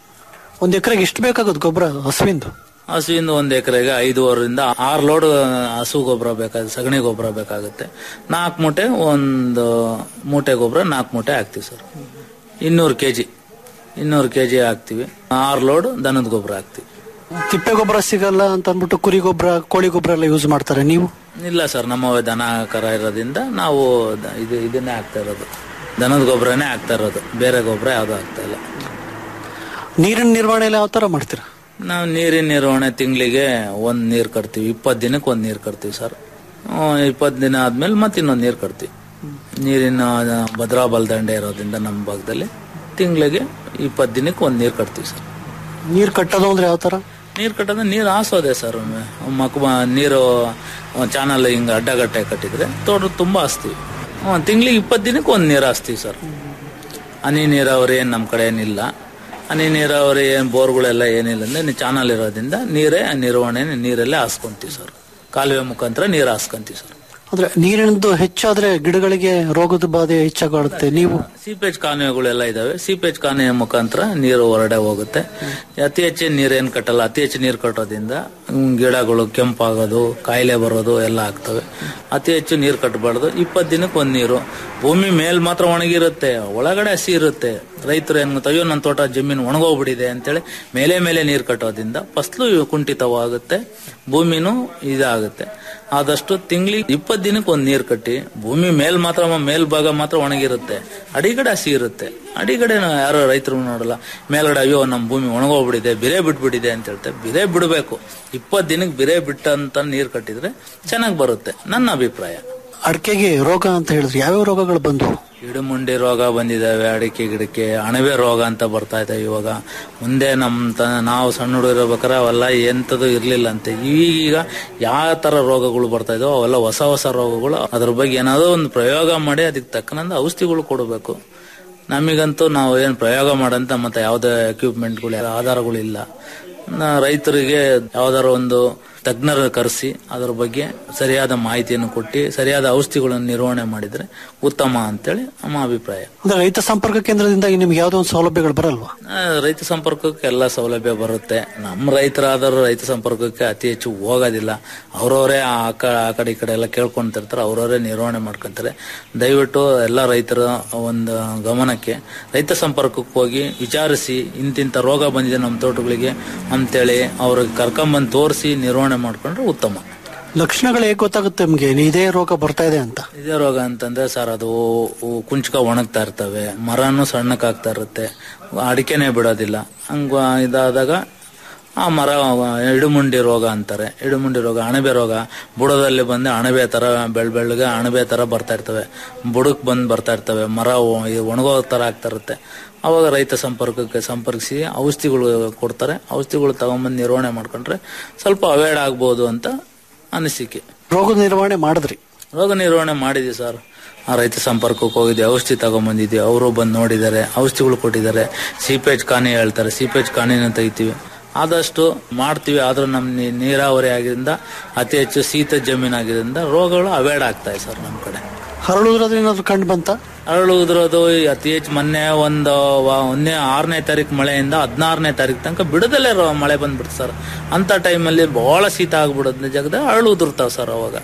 ಒಂದ್ ಎಕರೆಗೆ ಎಷ್ಟು ಬೇಕಾಗುತ್ತೆ ಗೊಬ್ಬರ ಹಸುವಿಂದು ಹಸುವಿಂದ ಒಂದು ಎಕರೆಗೆ ಐದೂವರೆಯಿಂದ ಆರು ಲೋಡ್ ಹಸು ಗೊಬ್ಬರ ಬೇಕಾಗುತ್ತೆ ಸಗಣಿ ಗೊಬ್ಬರ ಬೇಕಾಗುತ್ತೆ ನಾಲ್ಕು ಮೂಟೆ ಒಂದು ಮೂಟೆ ಗೊಬ್ಬರ ನಾಲ್ಕು ಮೂಟೆ ಹಾಕ್ತಿವಿ ಸರ್ ಇನ್ನೂರು ಕೆ ಜಿ ಇನ್ನೂರು ಕೆ ಜಿ ಹಾಕ್ತಿವಿ ಆರು ಲೋಡ್ ದನದ ಗೊಬ್ಬರ ಹಾಕ್ತಿವಿ ತಿಪ್ಪೆ ಗೊಬ್ಬರ ಸಿಗಲ್ಲ ಅಂತ ಅಂದ್ಬಿಟ್ಟು ಕುರಿ ಗೊಬ್ಬರ ಕೋಳಿ ಗೊಬ್ಬರ ಎಲ್ಲ ಯೂಸ್ ಮಾಡ್ತಾರೆ ನೀವು ಇಲ್ಲ ಸರ್ ನಮ್ಮ ದನ ಕರ ಇರೋದ್ರಿಂದ ನಾವು ದ- ಇದು ಇದನ್ನೇ ಹಾಕ್ತಾ ಇರೋದು ದನದ ಗೊಬ್ಬರನೇ ಹಾಕ್ತಾ ಇರೋದು ಬೇರೆ ಗೊಬ್ಬರ ಯಾವ್ದು ಹಾಕ್ತಾ ಇಲ್ಲ ನೀರಿನ ನಿರ್ವಹಣೆ ಎಲ್ಲ ಯಾವ ತರ ಮಾಡ್ತೀರಾ ನಾವು ನೀರಿನ ನಿರ್ವಹಣೆ ತಿಂಗಳಿಗೆ ಒಂದ್ ನೀರ್ ಕಟ್ತೀವಿ ಇಪ್ಪತ್ತು ದಿನಕ್ಕೆ ಒಂದ್ ನೀರ್ ಕಟ್ತೀವಿ ಸರ್ ಇಪ್ಪತ್ತು ದಿನ ಆದ್ಮೇಲೆ ಮತ್ತೆ ಇನ್ನೊಂದು ನೀರ್ ಕಟ್ತೀವಿ ನೀರಿನ ಭದ್ರಾ ಬಲ್ದಂಡೆ ಇರೋದ್ರಿಂದ ನಮ್ಮ ಭಾಗದಲ್ಲಿ ತಿಂಗಳಿಗೆ ಇಪ್ಪತ್ತು ದಿನಕ್ಕೆ ಒಂದ್ ನೀರ್ ಕಟ್ತೀವಿ ಸರ್ ನೀರ್ ಕಟ್ಟೋದು ಅಂದ್ರೆ ಯಾವ ತರ ನೀರ್ ಕಟ್ಟೋದ್ರೆ ನೀರು ಹಾಸೋದೆ ಸರ್ ಮಕ್ ನೀರು ಚಾನಲ್ ಹಿಂಗ ಅಡ್ಡಗಟ್ಟೆ ಕಟ್ಟಿದ್ರೆ ತೋಟ ತುಂಬಾ ಹಾಸ್ತೀವಿ ತಿಂಗಳಿಗೆ ಇಪ್ಪತ್ತು ದಿನಕ್ಕೆ ಒಂದು ನೀರು ಹಾಸ್ತೀವಿ ಸರ್ ಹನಿ ನೀರಾವರಿ ಏನು ನಮ್ಮ ಕಡೆ ಏನಿಲ್ಲ ಹನಿ ನೀರಾವರಿ ಏನು ಬೋರ್ಗಳೆಲ್ಲ ಏನಿಲ್ಲ ಅಂದ್ರೆ ಚಾನಲ್ ಇರೋದ್ರಿಂದ ನೀರೇ ನಿರ್ವಹಣೆ ನೀರಲ್ಲೇ ಹಾಸ್ಕೊಂತೀವಿ ಸರ್ ಕಾಲುವೆ ಮುಖಾಂತರ ನೀರು ಹಾಸ್ಕೊಂತೀವಿ ಸರ್ ಅಂದ್ರೆ ನೀರಿನದ್ದು ಹೆಚ್ಚಾದ್ರೆ ಗಿಡಗಳಿಗೆ ರೋಗದ ಬಾಧೆ ಹೆಚ್ಚಾಗುತ್ತೆ ನೀವು ಸೀಪೇಜ್ ಕಾಲುವೆಗಳೆಲ್ಲ ಇದಾವೆ ಸೀಪೇಜ್ ಕಾಲುವೆ ಮುಖಾಂತರ ನೀರು ಹೊರಡೆ ಹೋಗುತ್ತೆ ಅತಿ ಹೆಚ್ಚು ನೀರೇನ್ ಕಟ್ಟಲ್ಲ ಅತಿ ಹೆಚ್ಚು ನೀರು ಕಟ್ಟೋದ್ರಿಂದ ಹ್ಮ್, ಗಿಡಗಳು ಕೆಂಪಾಗೋದು ಕಾಯಿಲೆ ಬರೋದು ಎಲ್ಲ ಆಗ್ತವೆ ಅತಿ ಹೆಚ್ಚು ನೀರು ಕಟ್ಟಬಾರ್ದು ಇಪ್ಪತ್ತು ದಿನಕ್ಕೆ ಒಂದ್ ನೀರು ಭೂಮಿ ಮೇಲ್ ಮಾತ್ರ ಒಣಗಿರುತ್ತೆ ಒಳಗಡೆ ಹಸಿ ಇರುತ್ತೆ ರೈತರು ಏನ್ ಗೊತ್ತಾ, ಅಯ್ಯೋ ನನ್ನ ತೋಟ ಜಮೀನು ಒಣಗೋಗ್ಬಿಟ್ಟಿದೆ ಅಂತೇಳಿ ಮೇಲೆ ಮೇಲೆ ನೀರು ಕಟ್ಟೋದ್ರಿಂದ ಫಸ್ಲು ಕುಂಠಿತವಾಗುತ್ತೆ ಭೂಮಿನೂ ಇದಾಗುತ್ತೆ ಆದಷ್ಟು ತಿಂಗಳಿಗೆ ಇಪ್ಪತ್ತು ದಿನಕ್ಕೆ ಒಂದು ನೀರು ಕಟ್ಟಿ ಭೂಮಿ ಮೇಲ್ ಮಾತ್ರ ಮೇಲ್ಭಾಗ ಮಾತ್ರ ಒಣಗಿರುತ್ತೆ ಅಡಿಗಡೆ ಹಸಿ ಇರುತ್ತೆ ಅಡಿಗಡೆ ಯಾರೋ ರೈತರು ನೋಡಲ್ಲ ಮೇಲ್ಗಡೆ ಅಯ್ಯೋ ನಮ್ಮ ಭೂಮಿ ಒಣಗೋಗ್ಬಿಟ್ಟಿದೆ ಬಿರೆ ಬಿಟ್ಬಿಟ್ಟಿದೆ ಅಂತ ಹೇಳ್ತಾರೆ ಬಿರೆ ಬಿಡಬೇಕು ಇಪ್ಪತ್ತು ದಿನಕ್ಕೆ ಬಿರೆ ಬಿಟ್ಟಂತ ನೀರು ಕಟ್ಟಿದ್ರೆ ಚೆನ್ನಾಗಿ ಬರುತ್ತೆ ನನ್ನ ಅಭಿಪ್ರಾಯ ಅಡಿಕೆಗೆ ರೋಗ ಅಂತ ಹೇಳಿದ್ರೆ ಯಾವ್ಯಾವ ರೋಗಗಳು ಬಂದು ಇಡುಮುಂಡಿ ರೋಗ ಬಂದಿದ್ದಾವೆ ಅಡಿಕೆ ಗಿಡಕ್ಕೆ ಅಣಬೆ ರೋಗ ಅಂತ ಬರ್ತಾ ಇದೆ ಇವಾಗ ಮುಂದೆ ನಮ್ ತ ನಾವು ಸಣ್ಣ ಹುಡುಗರಿರ್ಬೇಕಾದ್ರೆ ಅವೆಲ್ಲ ಎಂಥದ್ದು ಇರ್ಲಿಲ್ಲ ಅಂತೆ ಈಗೀಗ ಯಾವ ತರ ರೋಗಗಳು ಬರ್ತಾ ಇದಾವೆ ಅವೆಲ್ಲ ಹೊಸ ಹೊಸ ರೋಗಗಳು ಅದ್ರ ಬಗ್ಗೆ ಏನಾದ್ರು ಒಂದು ಪ್ರಯೋಗ ಮಾಡಿ ಅದಕ್ಕೆ ತಕ್ಕನಂತ ಔಷಧಿಗಳು ಕೊಡಬೇಕು ನಮಗಂತೂ ನಾವು ಏನು ಪ್ರಯೋಗ ಮಾಡಂತ ಮತ್ತೆ ಯಾವುದೇ ಎಕ್ವಿಪ್ಮೆಂಟ್ಗಳು ಆಧಾರಗಳು ಇಲ್ಲ ನ- ರೈತರಿಗೆ ಯಾವ್ದಾರ ಒಂದು ತಜ್ಞರ ಕರೆಸಿ ಅದರ ಬಗ್ಗೆ ಸರಿಯಾದ ಮಾಹಿತಿಯನ್ನು ಕೊಟ್ಟು ಸರಿಯಾದ ಔಷಧಿಗಳನ್ನು ನಿರ್ವಹಣೆ ಮಾಡಿದ್ರೆ ಉತ್ತಮ ಅಂತೇಳಿ ನಮ್ಮ ಅಭಿಪ್ರಾಯ ಅಂದ್ರೆ ರೈತ ಸಂಪರ್ಕ ಕೇಂದ್ರದಿಂದ ನಿಮ್ಗೆ ಯಾವ್ದೋ ಒಂದು ಸೌಲಭ್ಯಗಳು ಬರಲ್ವಾ ಆ, ರೈತ ಸಂಪರ್ಕಕ್ಕೆ ಎಲ್ಲ ಸೌಲಭ್ಯ ಬರುತ್ತೆ ನಮ್ಮ ರೈತರಾದರೂ ರೈತ ಸಂಪರ್ಕಕ್ಕೆ ಅತಿ ಹೆಚ್ಚು ಹೋಗೋದಿಲ್ಲ ಅವರವರೇ ಆ ಕ- ಆ ಕಡೆ ಈ ಕಡೆ ಎಲ್ಲ ಕೇಳ್ಕೊಂತಿರ್ತಾರೆ ಅವರವರೇ ನಿರ್ವಹಣೆ ಮಾಡ್ಕೊಂತಾರೆ ದಯವಿಟ್ಟು ಎಲ್ಲ ರೈತರ ಒಂದು ಗಮನಕ್ಕೆ ರೈತ ಸಂಪರ್ಕಕ್ಕೆ ಹೋಗಿ ವಿಚಾರಿಸಿ ಇಂತಿಂತ ರೋಗ ಬಂದಿದೆ ನಮ್ಮ ತೋಟಗಳಿಗೆ ಅಂತೇಳಿ ಅವ್ರಿಗೆ ಕರ್ಕೊಂಬಂದು ತೋರಿಸಿ ನಿರ್ವಹಣೆ ಮಾಡ್ಕೊಂಡ್ರೆ ಉತ್ತಮ ಲಕ್ಷಣಗಳು ಹೇಗೆ ಗೊತ್ತಾಗುತ್ತೆ ನಿಮ್ಗೆ ಇದೇ ರೋಗ ಬರ್ತಾ ಇದೆ ಅಂತ ಇದೇ ರೋಗ ಅಂತಂದ್ರೆ ಸರ್ ಅದು ಉ- ಕುಂಚಕ ಒಣಗ್ತಾ ಇರ್ತವೆ ಮರನು ಸಣ್ಣಕ್ಕಾಗ್ತಾ ಇರುತ್ತೆ ಅಡಿಕೆನೆ ಬಿಡೋದಿಲ್ಲ ಹಂಗ ಇದಾದಾಗ ಆ ಮರ ಇಡುಮುಂಡಿ ರೋಗ ಅಂತಾರೆ ಇಡುಮುಂಡಿ ರೋಗ ಅಣಬೆ ರೋಗ ಬುಡದಲ್ಲಿ ಬಂದು ಅಣಬೆ ತರ ಬೆಳ್ ಬೆಳ್ಳಗೆ ಅಣಬೆ ತರ ಬರ್ತಾ ಇರ್ತವೆ ಬುಡಕ್ ಬಂದು ಬರ್ತಾ ಇರ್ತವೆ ಮರ ಒ- ಇದು ಒಣಗೋ ತರ ಆಗ್ತಾ ಇರುತ್ತೆ ಅವಾಗ ರೈತ ಸಂಪರ್ಕಕ್ಕೆ ಸಂಪರ್ಕಿಸಿ ಔಷಧಿಗಳು ಕೊಡ್ತಾರೆ ಔಷಧಿಗಳು ತಗೊಂಬಂದು ನಿರ್ವಹಣೆ ಮಾಡ್ಕೊಂಡ್ರೆ ಸ್ವಲ್ಪ ಅವಾಯ್ಡ್ ಆಗ್ಬೋದು ಅಂತ ಅನಿಸಿಕೆ ರೋಗ ನಿರ್ವಹಣೆ ಮಾಡಿದ್ರಿ ರೋಗ ನಿರ್ವಹಣೆ ಮಾಡಿದ್ವಿ ಸರ್ ಆ ರೈತ ಸಂಪರ್ಕಕ್ಕೆ ಹೋಗಿದ್ದೆ ಔಷಧಿ ತಗೊಂಬಂದಿದ್ವಿ ಅವರು ಬಂದು ನೋಡಿದ್ದಾರೆ ಔಷಧಿಗಳು ಕೊಟ್ಟಿದ್ದಾರೆ ಸೀಪೇಜ್ ಕಾಣಿ ಹೇಳ್ತಾರೆ ಸೀಪೇಜ್ ಕಾಣಿನ ತೆಗಿತೀವಿ ಆದಷ್ಟು ಮಾಡ್ತೀವಿ ಆದ್ರೂ ನಮ್ಮ ನೀ- ನೀರಾವರಿ ಆಗಿದ್ರಿಂದ ಅತಿ ಹೆಚ್ಚು ಶೀತ ಜಮೀನು ಆಗಿದ್ರಿಂದ ರೋಗಗಳು ಅವಾಯ್ಡ್ ಆಗ್ತಾ ಇದೆ ಸರ್ ನಮ್ಮ ಕಡೆ ಹರಳುದ್ರದ್ದು ಏನಾದ್ರು ಕಂಡು ಬಂತ ಅರಳು ಉದುರೋದು ಈ ಅತಿ ಹೆಚ್ಚು ಮೊನ್ನೆ ಒಂದು ವ- ಒಂದನೇ ಆರನೇ ತಾರೀಕು ಮಳೆಯಿಂದ ಹದಿನಾರನೇ ತಾರೀಕು ತನಕ ಬಿಡದಲ್ಲೇ ರೋ- ಮಳೆ ಬಂದ್ಬಿಡ್ತು ಸರ್ ಅಂತ ಟೈಮಲ್ಲಿ ಬಹಳ ಶೀತ ಆಗ್ಬಿಡೋದ್ ಜಾಗದ ಅರಳು ಉದುರ್ತಾವ ಸರ್ ಅವಾಗ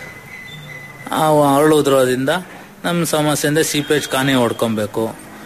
ಆ ಅರಳು ಉದುರೋದ್ರಿಂದ ನಮ್ಮ ಸಮಸ್ಯೆಯಿಂದ ಸೀಪೇಜ್ ಕಾನಿ ಹೊಡ್ಕೊಬೇಕು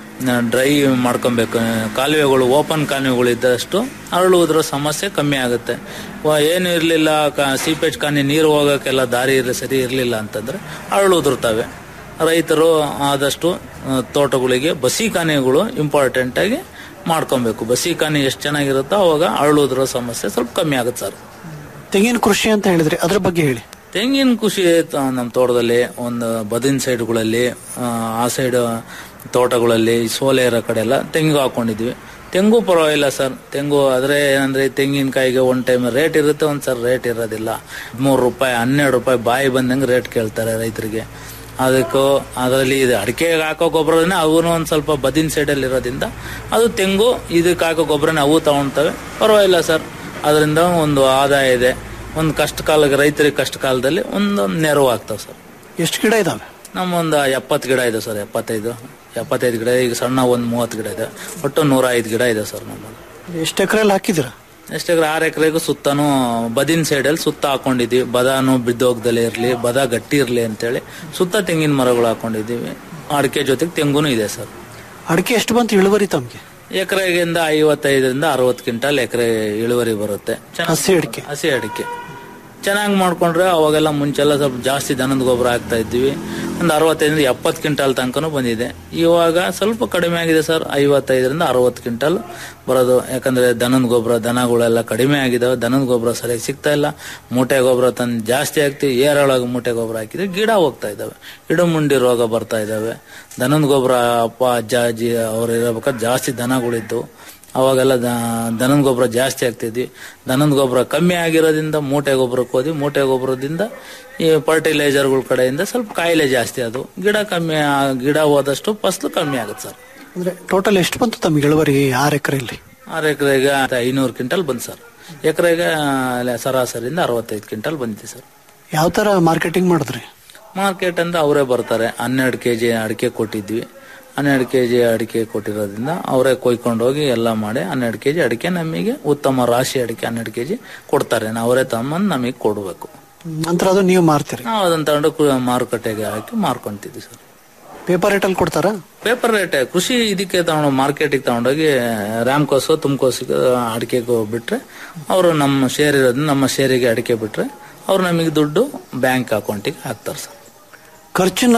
ಡ್ರೈ ಮಾಡ್ಕೊಬೇಕು ಕಾಲುವೆಗಳು ಓಪನ್ ಕಾಲುವೆಗಳು ಇದ್ದಷ್ಟು ಅರಳು ಉದುರೋ ಸಮಸ್ಯೆ ಕಮ್ಮಿ ಆಗುತ್ತೆ ವ- ಏನು ಇರಲಿಲ್ಲ ಸೀಪೇಜ್ ಕಾನಿ ನೀರು ಹೋಗೋಕ್ಕೆಲ್ಲ ದಾರಿ ಇರ ಸರಿ ಇರಲಿಲ್ಲ ಅಂತಂದ್ರೆ ಅರಳು ಉದುರ್ತವೆ ರೈತರು ಆದಷ್ಟು ಆ, ತೋಟಗಳಿಗೆ ಬಸಿ ಕಾನೆಗಳು ಇಂಪಾರ್ಟೆಂಟ್ ಆಗಿ ಮಾಡ್ಕೊಬೇಕು ಬಸಿ ಕಾನೆ ಎಷ್ಟು ಚೆನ್ನಾಗಿರುತ್ತೋ ಅವಾಗ ಅರಳು ಉದುರೋ ಸಮಸ್ಯೆ ಸ್ವಲ್ಪ ಕಮ್ಮಿ ಆಗುತ್ತೆ ಸರ್ ತೆಂಗಿನ ಕೃಷಿ ಅಂತ ಹೇಳಿದ್ರಿ ಅದ್ರ ಬಗ್ಗೆ ಹೇಳಿ ತೆಂಗಿನ ಕೃಷಿ ತ- ನಮ್ಮ ತೋಟದಲ್ಲಿ ಒಂದು ಬದಿನ ಸೈಡ್ಗಳಲ್ಲಿ ಆ, ಆ ಸೈಡ್ ತೋಟಗಳಲ್ಲಿ ಸೋಲೆ ಇರೋ ಕಡೆ ಎಲ್ಲ ತೆಂಗು ಹಾಕೊಂಡಿದ್ವಿ ತೆಂಗು ಪರವಾಗಿಲ್ಲ ಸರ್ ತೆಂಗು ಆದ್ರೆ ಏನಂದ್ರೆ ತೆಂಗಿನಕಾಯಿಗೆ ಒಂದ್ ಟೈಮ್ ರೇಟ್ ಇರುತ್ತೆ ಒಂದ್ ಸರ್ ರೇಟ್ ಇರೋದಿಲ್ಲ ಮೂರು ರೂಪಾಯಿ ಹನ್ನೆರಡು ರೂಪಾಯಿ ಬಾಯಿ ಬಂದಂಗೆ ರೇಟ್ ಕೇಳ್ತಾರೆ ರೈತರಿಗೆ ಅದಕ್ಕೂ ಅದರಲ್ಲಿ ಇದು ಅಡಿಕೆಗೆ ಹಾಕೋ ಗೊಬ್ಬರನೇ ಅವನು ಒಂದ್ ಸ್ವಲ್ಪ ಬದಿನ ಸೈಡಲ್ಲಿ ಇರೋದ್ರಿಂದ ಅದು ತೆಂಗು ಇದಕ್ಕೆ ಹಾಕೋ ಗೊಬ್ಬರನೇ ಅವು ತಗೊಳ್ತವೆ ಪರವಾಗಿಲ್ಲ ಸರ್ ಅದರಿಂದ ಒಂದು ಆದಾಯ ಇದೆ ಒಂದು ಕಷ್ಟ ಕಾಲಕ್ಕೆ ರೈತರಿಗೆ ಕಷ್ಟ ಕಾಲದಲ್ಲಿ ಒಂದು ನೆರವು ಆಗ್ತಾವೆ ಸರ್ ಎಷ್ಟು ಗಿಡ ಇದಾವೆ ನಮ್ಮೊಂದು ಎಪ್ಪತ್ತು ಗಿಡ ಇದೆ ಸರ್ ಎಪ್ಪತ್ತೈದು ಎಪ್ಪತ್ತೈದು ಗಿಡ ಈಗ ಸಣ್ಣ ಒಂದು ಮೂವತ್ತು ಗಿಡ ಇದೆ ಒಟ್ಟು ನೂರ ಐದು ಗಿಡ ಇದೆ ಸರ್ ನಮ್ಮಲ್ಲಿ ಎಷ್ಟು ಎಕರೆಯಲ್ಲಿ ಹಾಕಿದ್ದೀರಾ ಎಷ್ಟು ಎಕರೆ ಆರು ಎಕರೆಗೂ ಸುತ್ತನೂ ಬದಿನ ಸೈಡಲ್ಲಿ ಸುತ್ತ ಹಾಕೊಂಡಿದ್ವಿ ಬದಾನು ಬಿದ್ದೋಗ್ದಲೇ ಇರಲಿ ಬದ ಗಟ್ಟಿ ಇರಲಿ ಅಂತೇಳಿ ಸುತ್ತ ತೆಂಗಿನ ಮರಗಳು ಹಾಕೊಂಡಿದ್ದೀವಿ ಅಡಿಕೆ ಜೊತೆಗೆ ತೆಂಗುನು ಇದೆ ಸರ್ ಅಡಿಕೆ ಎಷ್ಟು ಬಂತು ಇಳುವರಿ ತಮ್ಗೆ ಎಕರೆಗಿಂದ ಐವತ್ತೈದರಿಂದ ಅರವತ್ತು ಕ್ವಿಂಟಲ್ ಎಕರೆ ಇಳುವರಿ ಬರುತ್ತೆ ಚೆನ್ನಾಗ್- ಹಸಿ ಅಡಿಕೆ ಹಸಿ ಅಡಿಕೆ ಚೆನ್ನಾಗಿ ಮಾಡ್ಕೊಂಡ್ರೆ ಅವಾಗೆಲ್ಲ ಮುಂಚೆಲ್ಲ ಸ್ವಲ್ಪ ಜಾಸ್ತಿ ದನದ ಗೊಬ್ಬರ ಹಾಕ್ತಾ ಇದ್ವಿ ಒಂದು ಅರವತ್ತೈದರಿಂದ ಎಪ್ಪತ್ತು ಕ್ವಿಂಟಲ್ ತನಕನೂ ಬಂದಿದೆ ಇವಾಗ ಸ್ವಲ್ಪ ಕಡಿಮೆ ಆಗಿದೆ ಸರ್ ಐವತ್ತೈದರಿಂದ ಅರವತ್ತು ಕ್ವಿಂಟಲ್ ಬರೋದು ಯಾಕಂದ್ರೆ ದನದ ಗೊಬ್ಬರ ದನಗಳೆಲ್ಲ ಕಡಿಮೆ ಆಗಿದಾವೆ ದನದ ಗೊಬ್ಬರ ಸರಿಯಾಗಿ ಸಿಗ್ತಾ ಇಲ್ಲ ಮೂಟೆ ಗೊಬ್ಬರ ತಂದು ಜಾಸ್ತಿ ಹಾಕ್ತಿವಿ ಏರೊಳಗೆ ಮೂಟೆ ಗೊಬ್ಬರ ಹಾಕಿದ್ರೆ ಗಿಡ ಹೋಗ್ತಾ ಇದಾವೆ ಇಡುಮುಂಡಿ ರೋಗ ಬರ್ತಾ ಇದಾವೆ ದನದ ಗೊಬ್ಬರ ಅಪ್ಪ ಅಜ್ಜ ಅಜ್ಜಿ ಅವ್ರು ಇರಬೇಕಾದ್ರೆ ಜಾಸ್ತಿ ದನಗಳಿದ್ದು ಅವಾಗೆಲ್ಲ ದ- ದನದ ಗೊಬ್ಬರ ಜಾಸ್ತಿ ಆಗ್ತಿದ್ವಿ ದನದ ಗೊಬ್ಬರ ಕಮ್ಮಿ ಆಗಿರೋದ್ರಿಂದ ಮೂಟೆ ಗೊಬ್ಬರಕ್ಕೆ ಹೋದ್ವಿ ಮೂಟೆ ಗೊಬ್ಬರದಿಂದ ಈ ಫರ್ಟಿಲೈಸರ್ಗಳ ಕಡೆಯಿಂದ ಸ್ವಲ್ಪ ಕಾಯಿಲೆ ಜಾಸ್ತಿ ಅದು ಗಿಡ ಕಮ್ಮಿ ಆ- ಗಿಡ ಹೋದಷ್ಟು ಫಸಲು ಕಮ್ಮಿ ಆಗುತ್ತೆ ಸರ್ ಅಂದ್ರೆ ಟೋಟಲ್ ಎಷ್ಟು ಬಂತು ತಮ್ಗೆ ಇಳುವರಿ ಆರು ಎಕರೆಯಲ್ಲಿ ಆರು ಎಕರೆಗೆ ಐನೂರು ಕ್ವಿಂಟಲ್ ಬಂತು ಸರ್ ಎಕರೆಗೆ ಸರಾಸರಿಯಿಂದ ಅರವತ್ತೈದು ಕ್ವಿಂಟಲ್ ಬಂದಿದೆ ಸರ್ ಯಾವ ತರ ಮಾರ್ಕೆಟಿಂಗ್ ಮಾಡಿದ್ರಿ ಮಾರ್ಕೆಟ್ ಅಂದ್ರೆ ಅವರೇ ಬರ್ತಾರೆ ಹನ್ನೆರಡು ಕೆ ಜಿ ಅಡಿಕೆ ಕೊಟ್ಟಿದ್ವಿ ಹನ್ನೆರಡು ಕೆ ಜಿ ಅಡಿಕೆ ಕೊಟ್ಟಿರೋದ್ರಿಂದ ಅವರೇ ಕೊಯ್ಕೊಂಡು ಹೋಗಿ ಎಲ್ಲ ಮಾಡಿ ಹನ್ನೆರಡು ಕೆ ಜಿ ಅಡಿಕೆ ನಮಗೆ ಉತ್ತಮ ರಾಶಿ ಅಡಿಕೆ ಹನ್ನೆರಡು ಕೆ ಜಿ ಕೊಡ್ತಾರೆ ನಾವು ಅವರೇ ತಮ್ಮಂದು ನಮಗೆ ಕೊಡಬೇಕು ನಂತರ ಅದು ನೀವು ಮಾರ್ತೀರಿ ನಾವು ಅದನ್ನ ತಗೊಂಡು ಕು- ಮಾರುಕಟ್ಟೆಗೆ ಹಾಕಿ ಮಾರ್ಕೊಂತಿದ್ವಿ ಸರ್ ಪೇಪರ್ ರೇಟಲ್ಲಿ ಕೊಡ್ತಾರಾ ಪೇಪರ್ ರೇಟ್ ಕೃಷಿ ಇದಕ್ಕೆ ತಗೊಂಡು ಮಾರ್ಕೆಟಿಗೆ ತಗೊಂಡೋಗಿ ರಾಮ್ಕೋಸು ತುಮಕೋಸಿಗೆ ಅಡಿಕೆಗೆ ಬಿಟ್ರೆ ಅವರು ನಮ್ಮ ಶೇರ್ ಇರೋದನ್ನ ನಮ್ಮ ಶೇರಿಗೆ ಅಡಿಕೆ ಬಿಟ್ರೆ ಅವ್ರು ನಮಗೆ ದುಡ್ಡು ಬ್ಯಾಂಕ್ ಅಕೌಂಟಿಗೆ ಹಾಕ್ತಾರೆ ಸರ್ ಖರ್ಚಿನ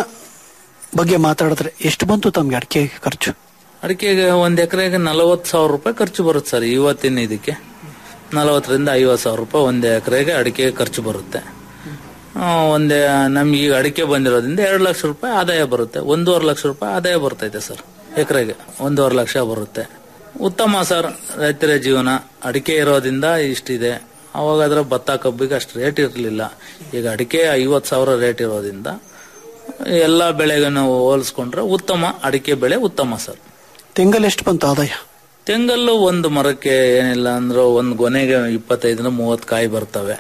ಬಗ್ಗೆ ಮಾತಾಡಿದ್ರೆ ಎಷ್ಟು ಬಂತು ತಮ್ಗೆ ಅಡಿಕೆ ಖರ್ಚು ಅಡಿಕೆಗೆ ಒಂದ್ ಎಕರೆಗೆ ನಲವತ್ತು ಸಾವಿರ ರೂಪಾಯಿ ಖರ್ಚು ಬರುತ್ತೆ ಸರ್ ಇವತ್ತಿನ ಇದಕ್ಕೆ ನಲವತ್ತರಿಂದ ಐವತ್ತು ಸಾವಿರ ರೂಪಾಯಿ ಒಂದ್ ಎಕರೆಗೆ ಅಡಿಕೆ ಖರ್ಚು ಬರುತ್ತೆ ಆ, ಒಂದೇ ನಮ್ಗೆ ಈಗ ಅಡಿಕೆ ಬಂದಿರೋದ್ರಿಂದ ಎರಡು ಲಕ್ಷ ರೂಪಾಯಿ ಆದಾಯ ಬರುತ್ತೆ ಒಂದೂವರೆ ಲಕ್ಷ ರೂಪಾಯಿ ಆದಾಯ ಬರ್ತೈತೆ ಸರ್ ಎಕರೆಗೆ ಒಂದೂವರೆ ಲಕ್ಷ ಬರುತ್ತೆ ಉತ್ತಮ ಸರ್ ರೈತರ ಜೀವನ ಅಡಿಕೆ ಇರೋದ್ರಿಂದ ಇಷ್ಟಿದೆ ಅವಾಗ ಅದರ ಭತ್ತ ಕಬ್ಬಿಗೆ ಅಷ್ಟು ರೇಟ್ ಇರಲಿಲ್ಲ ಈಗ ಅಡಿಕೆ ಐವತ್ತು ಸಾವಿರ ರೇಟ್ ಇರೋದ್ರಿಂದ ಎಲ್ಲ ಬೆಳೆಗೆ ನಾವು ಹೋಲಿಸ್ಕೊಂಡ್ರೆ ಉತ್ತಮ ಅಡಿಕೆ ಬೆಳೆ ಉತ್ತಮ ಸರ್ ತೆಂಗಲ್ ಎಷ್ಟು ಬಂತು ಆದಾಯ ತೆಂಗಲ್ಲು ಒಂದು ಮರಕ್ಕೆ ಏನಿಲ್ಲ ಅಂದ್ರೆ ಒಂದು ಗೊನೆಗೆ ಇಪ್ಪತ್ತೈದರಿಂದ ಮೂವತ್ತು ಕಾಯಿ ಬರ್ತವೆ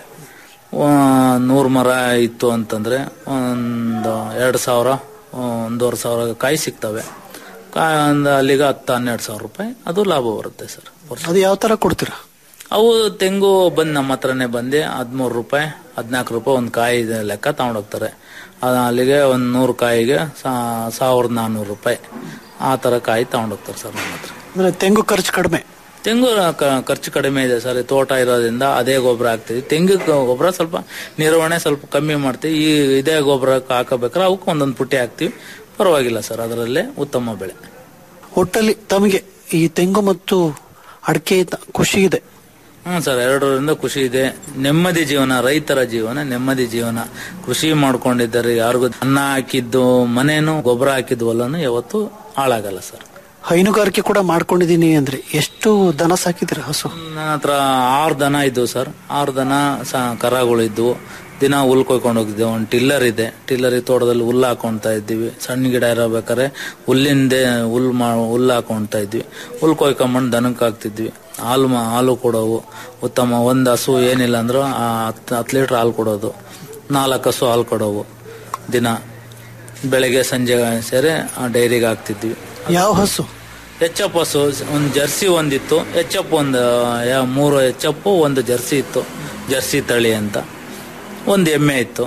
ನೂರು ಮರ ಇತ್ತು ಅಂತಂದ್ರೆ ಒಂದು ಎರಡು ಸಾವಿರ ಒಂದೂವರೆ ಸಾವಿರ ಕಾಯಿ ಸಿಗ್ತವೆ ಕಾಯಿ ಒಂದು ಅಲ್ಲಿಗೆ ಹತ್ತು ಹನ್ನೆರಡು ಸಾವಿರ ರೂಪಾಯಿ ಅದು ಲಾಭ ಬರುತ್ತೆ ಸರ್ ಅದು ಯಾವ ತರ ಕೊಡ್ತೀರಾ ಅವು ತೆಂಗು ಬಂದು ನಮ್ಮ ಹತ್ರನೇ ಬಂದು ಹದಿಮೂರು ರೂಪಾಯಿ ಹದಿನಾಲ್ಕು ರೂಪಾಯಿ ಒಂದು ಕಾಯಿ ಲೆಕ್ಕ ತಗೊಂಡೋಗ್ತಾರೆ ಅದು ಅಲ್ಲಿಗೆ ಒಂದು ನೂರು ಕಾಯಿಗೆ ಸಾ- ಸಾವಿರದ ನಾನ್ನೂರು ರೂಪಾಯಿ ಆ ಥರ ಕಾಯಿ ತಗೊಂಡೋಗ್ತಾರೆ ಸರ್ ನಮ್ಮ ಹತ್ರ ಅಂದ್ರೆ ತೆಂಗು ಖರ್ಚು ಕಡಿಮೆ ತೆಂಗು ಕ- ಖರ್ಚು ಕಡಿಮೆ ಇದೆ ಸರ್ ಈ ತೋಟ ಇರೋದ್ರಿಂದ ಅದೇ ಗೊಬ್ಬರ ಹಾಕ್ತೀವಿ ತೆಂಗು ಗೊಬ್ಬರ ಸ್ವಲ್ಪ ನಿರ್ವಹಣೆ ಸ್ವಲ್ಪ ಕಮ್ಮಿ ಮಾಡ್ತೀವಿ ಈ ಇದೇ ಗೊಬ್ಬರ ಹಾಕಬೇಕಾದ್ರೆ ಅವಕ್ಕೆ ಒಂದೊಂದು ಪುಟ್ಟಿ ಹಾಕ್ತಿವಿ ಪರವಾಗಿಲ್ಲ ಸರ್ ಅದರಲ್ಲೇ ಉತ್ತಮ ಬೆಳೆ ಒಟ್ಟಲ್ಲಿ ತಮಗೆ ಈ ತೆಂಗು ಮತ್ತು ಅಡಿಕೆ ಖುಷಿ ಇದೆ ಹ್ಞೂ ಸರ್ ಎರಡರಿಂದ ಖುಷಿ ಇದೆ ನೆಮ್ಮದಿ ಜೀವನ ರೈತರ ಜೀವನ ನೆಮ್ಮದಿ ಜೀವನ ಕೃಷಿ ಮಾಡ್ಕೊಂಡಿದ್ದಾರೆ ಯಾರಿಗೂ ಅನ್ನ ಹಾಕಿದ್ದು ಮನೇನು ಗೊಬ್ಬರ ಹಾಕಿದ್ದು ಹೊಲನು ಯಾವತ್ತೂ ಹಾಳಾಗಲ್ಲ ಸರ್ ಹೈನುಗಾರಿಕೆ ಕೂಡ ಮಾಡ್ಕೊಂಡಿದೀನಿ ಅಂದ್ರೆ ಎಷ್ಟು ದನ ಸಾಕಿದ್ದೀರಾ ಹಸು ನನ್ನ ಹತ್ರ ಆರು ದನ ಇದ್ವು ಸರ್ ಆರು ದನ ಸ ಕರಗಳು ಇದ್ವು ದಿನ ಹುಲ್ ಕೊಯ್ಕೊಂಡು ಹೋಗಿದ್ದೆ ಒಂದು ಟಿಲ್ಲರ್ ಇದೆ ಟಿಲ್ಲರ್ ತೋಟದಲ್ಲಿ ಹುಲ್ಲು ಹಾಕೊಂತ ಇದ್ದೀವಿ ಸಣ್ಣ ಗಿಡ ಇರಬೇಕಾದ್ರೆ ಹುಲ್ಲಿಂದೆ ಹುಲ್ ಮಾ ಹುಲ್ಲು ಹಾಕೊಂತ ಇದ್ವಿ ಹುಲ್ ಕೊಯ್ಕೊಂಬಂದು ದನಕ್ಕೆ ಹಾಕ್ತಿದ್ವಿ ಹಾಲು ಮಾ ಹಾಲು ಕೊಡೋವು ಉತ್ತಮ ಒಂದು ಹಸು ಏನಿಲ್ಲ ಅಂದ್ರೂ ಆ ಹತ್ತು ಹತ್ತು ಲೀಟ್ರ್ ಹಾಲು ಕೊಡೋದು ನಾಲ್ಕು ಹಸು ಹಾಲು ಕೊಡೋವು ದಿನ ಬೆಳಗ್ಗೆ ಸಂಜೆ ಸೇರಿ ಆ ಡೈರಿಗೆ ಹಾಕ್ತಿದ್ವಿ ಯಾವ ಹಸು ಎಚ್ ಎಫ್ ಹಸು ಒಂದು ಜರ್ಸಿ ಒಂದಿತ್ತು ಎಚ್ ಎಫ್ ಒಂದು ಯಾ- ಮೂರು ಎಚ್ ಎಫ್ ಒಂದು ಜರ್ಸಿ ಇತ್ತು ಜರ್ಸಿ ತಳಿ ಅಂತ ಒಂದು ಎಮ್ಮೆ ಇತ್ತು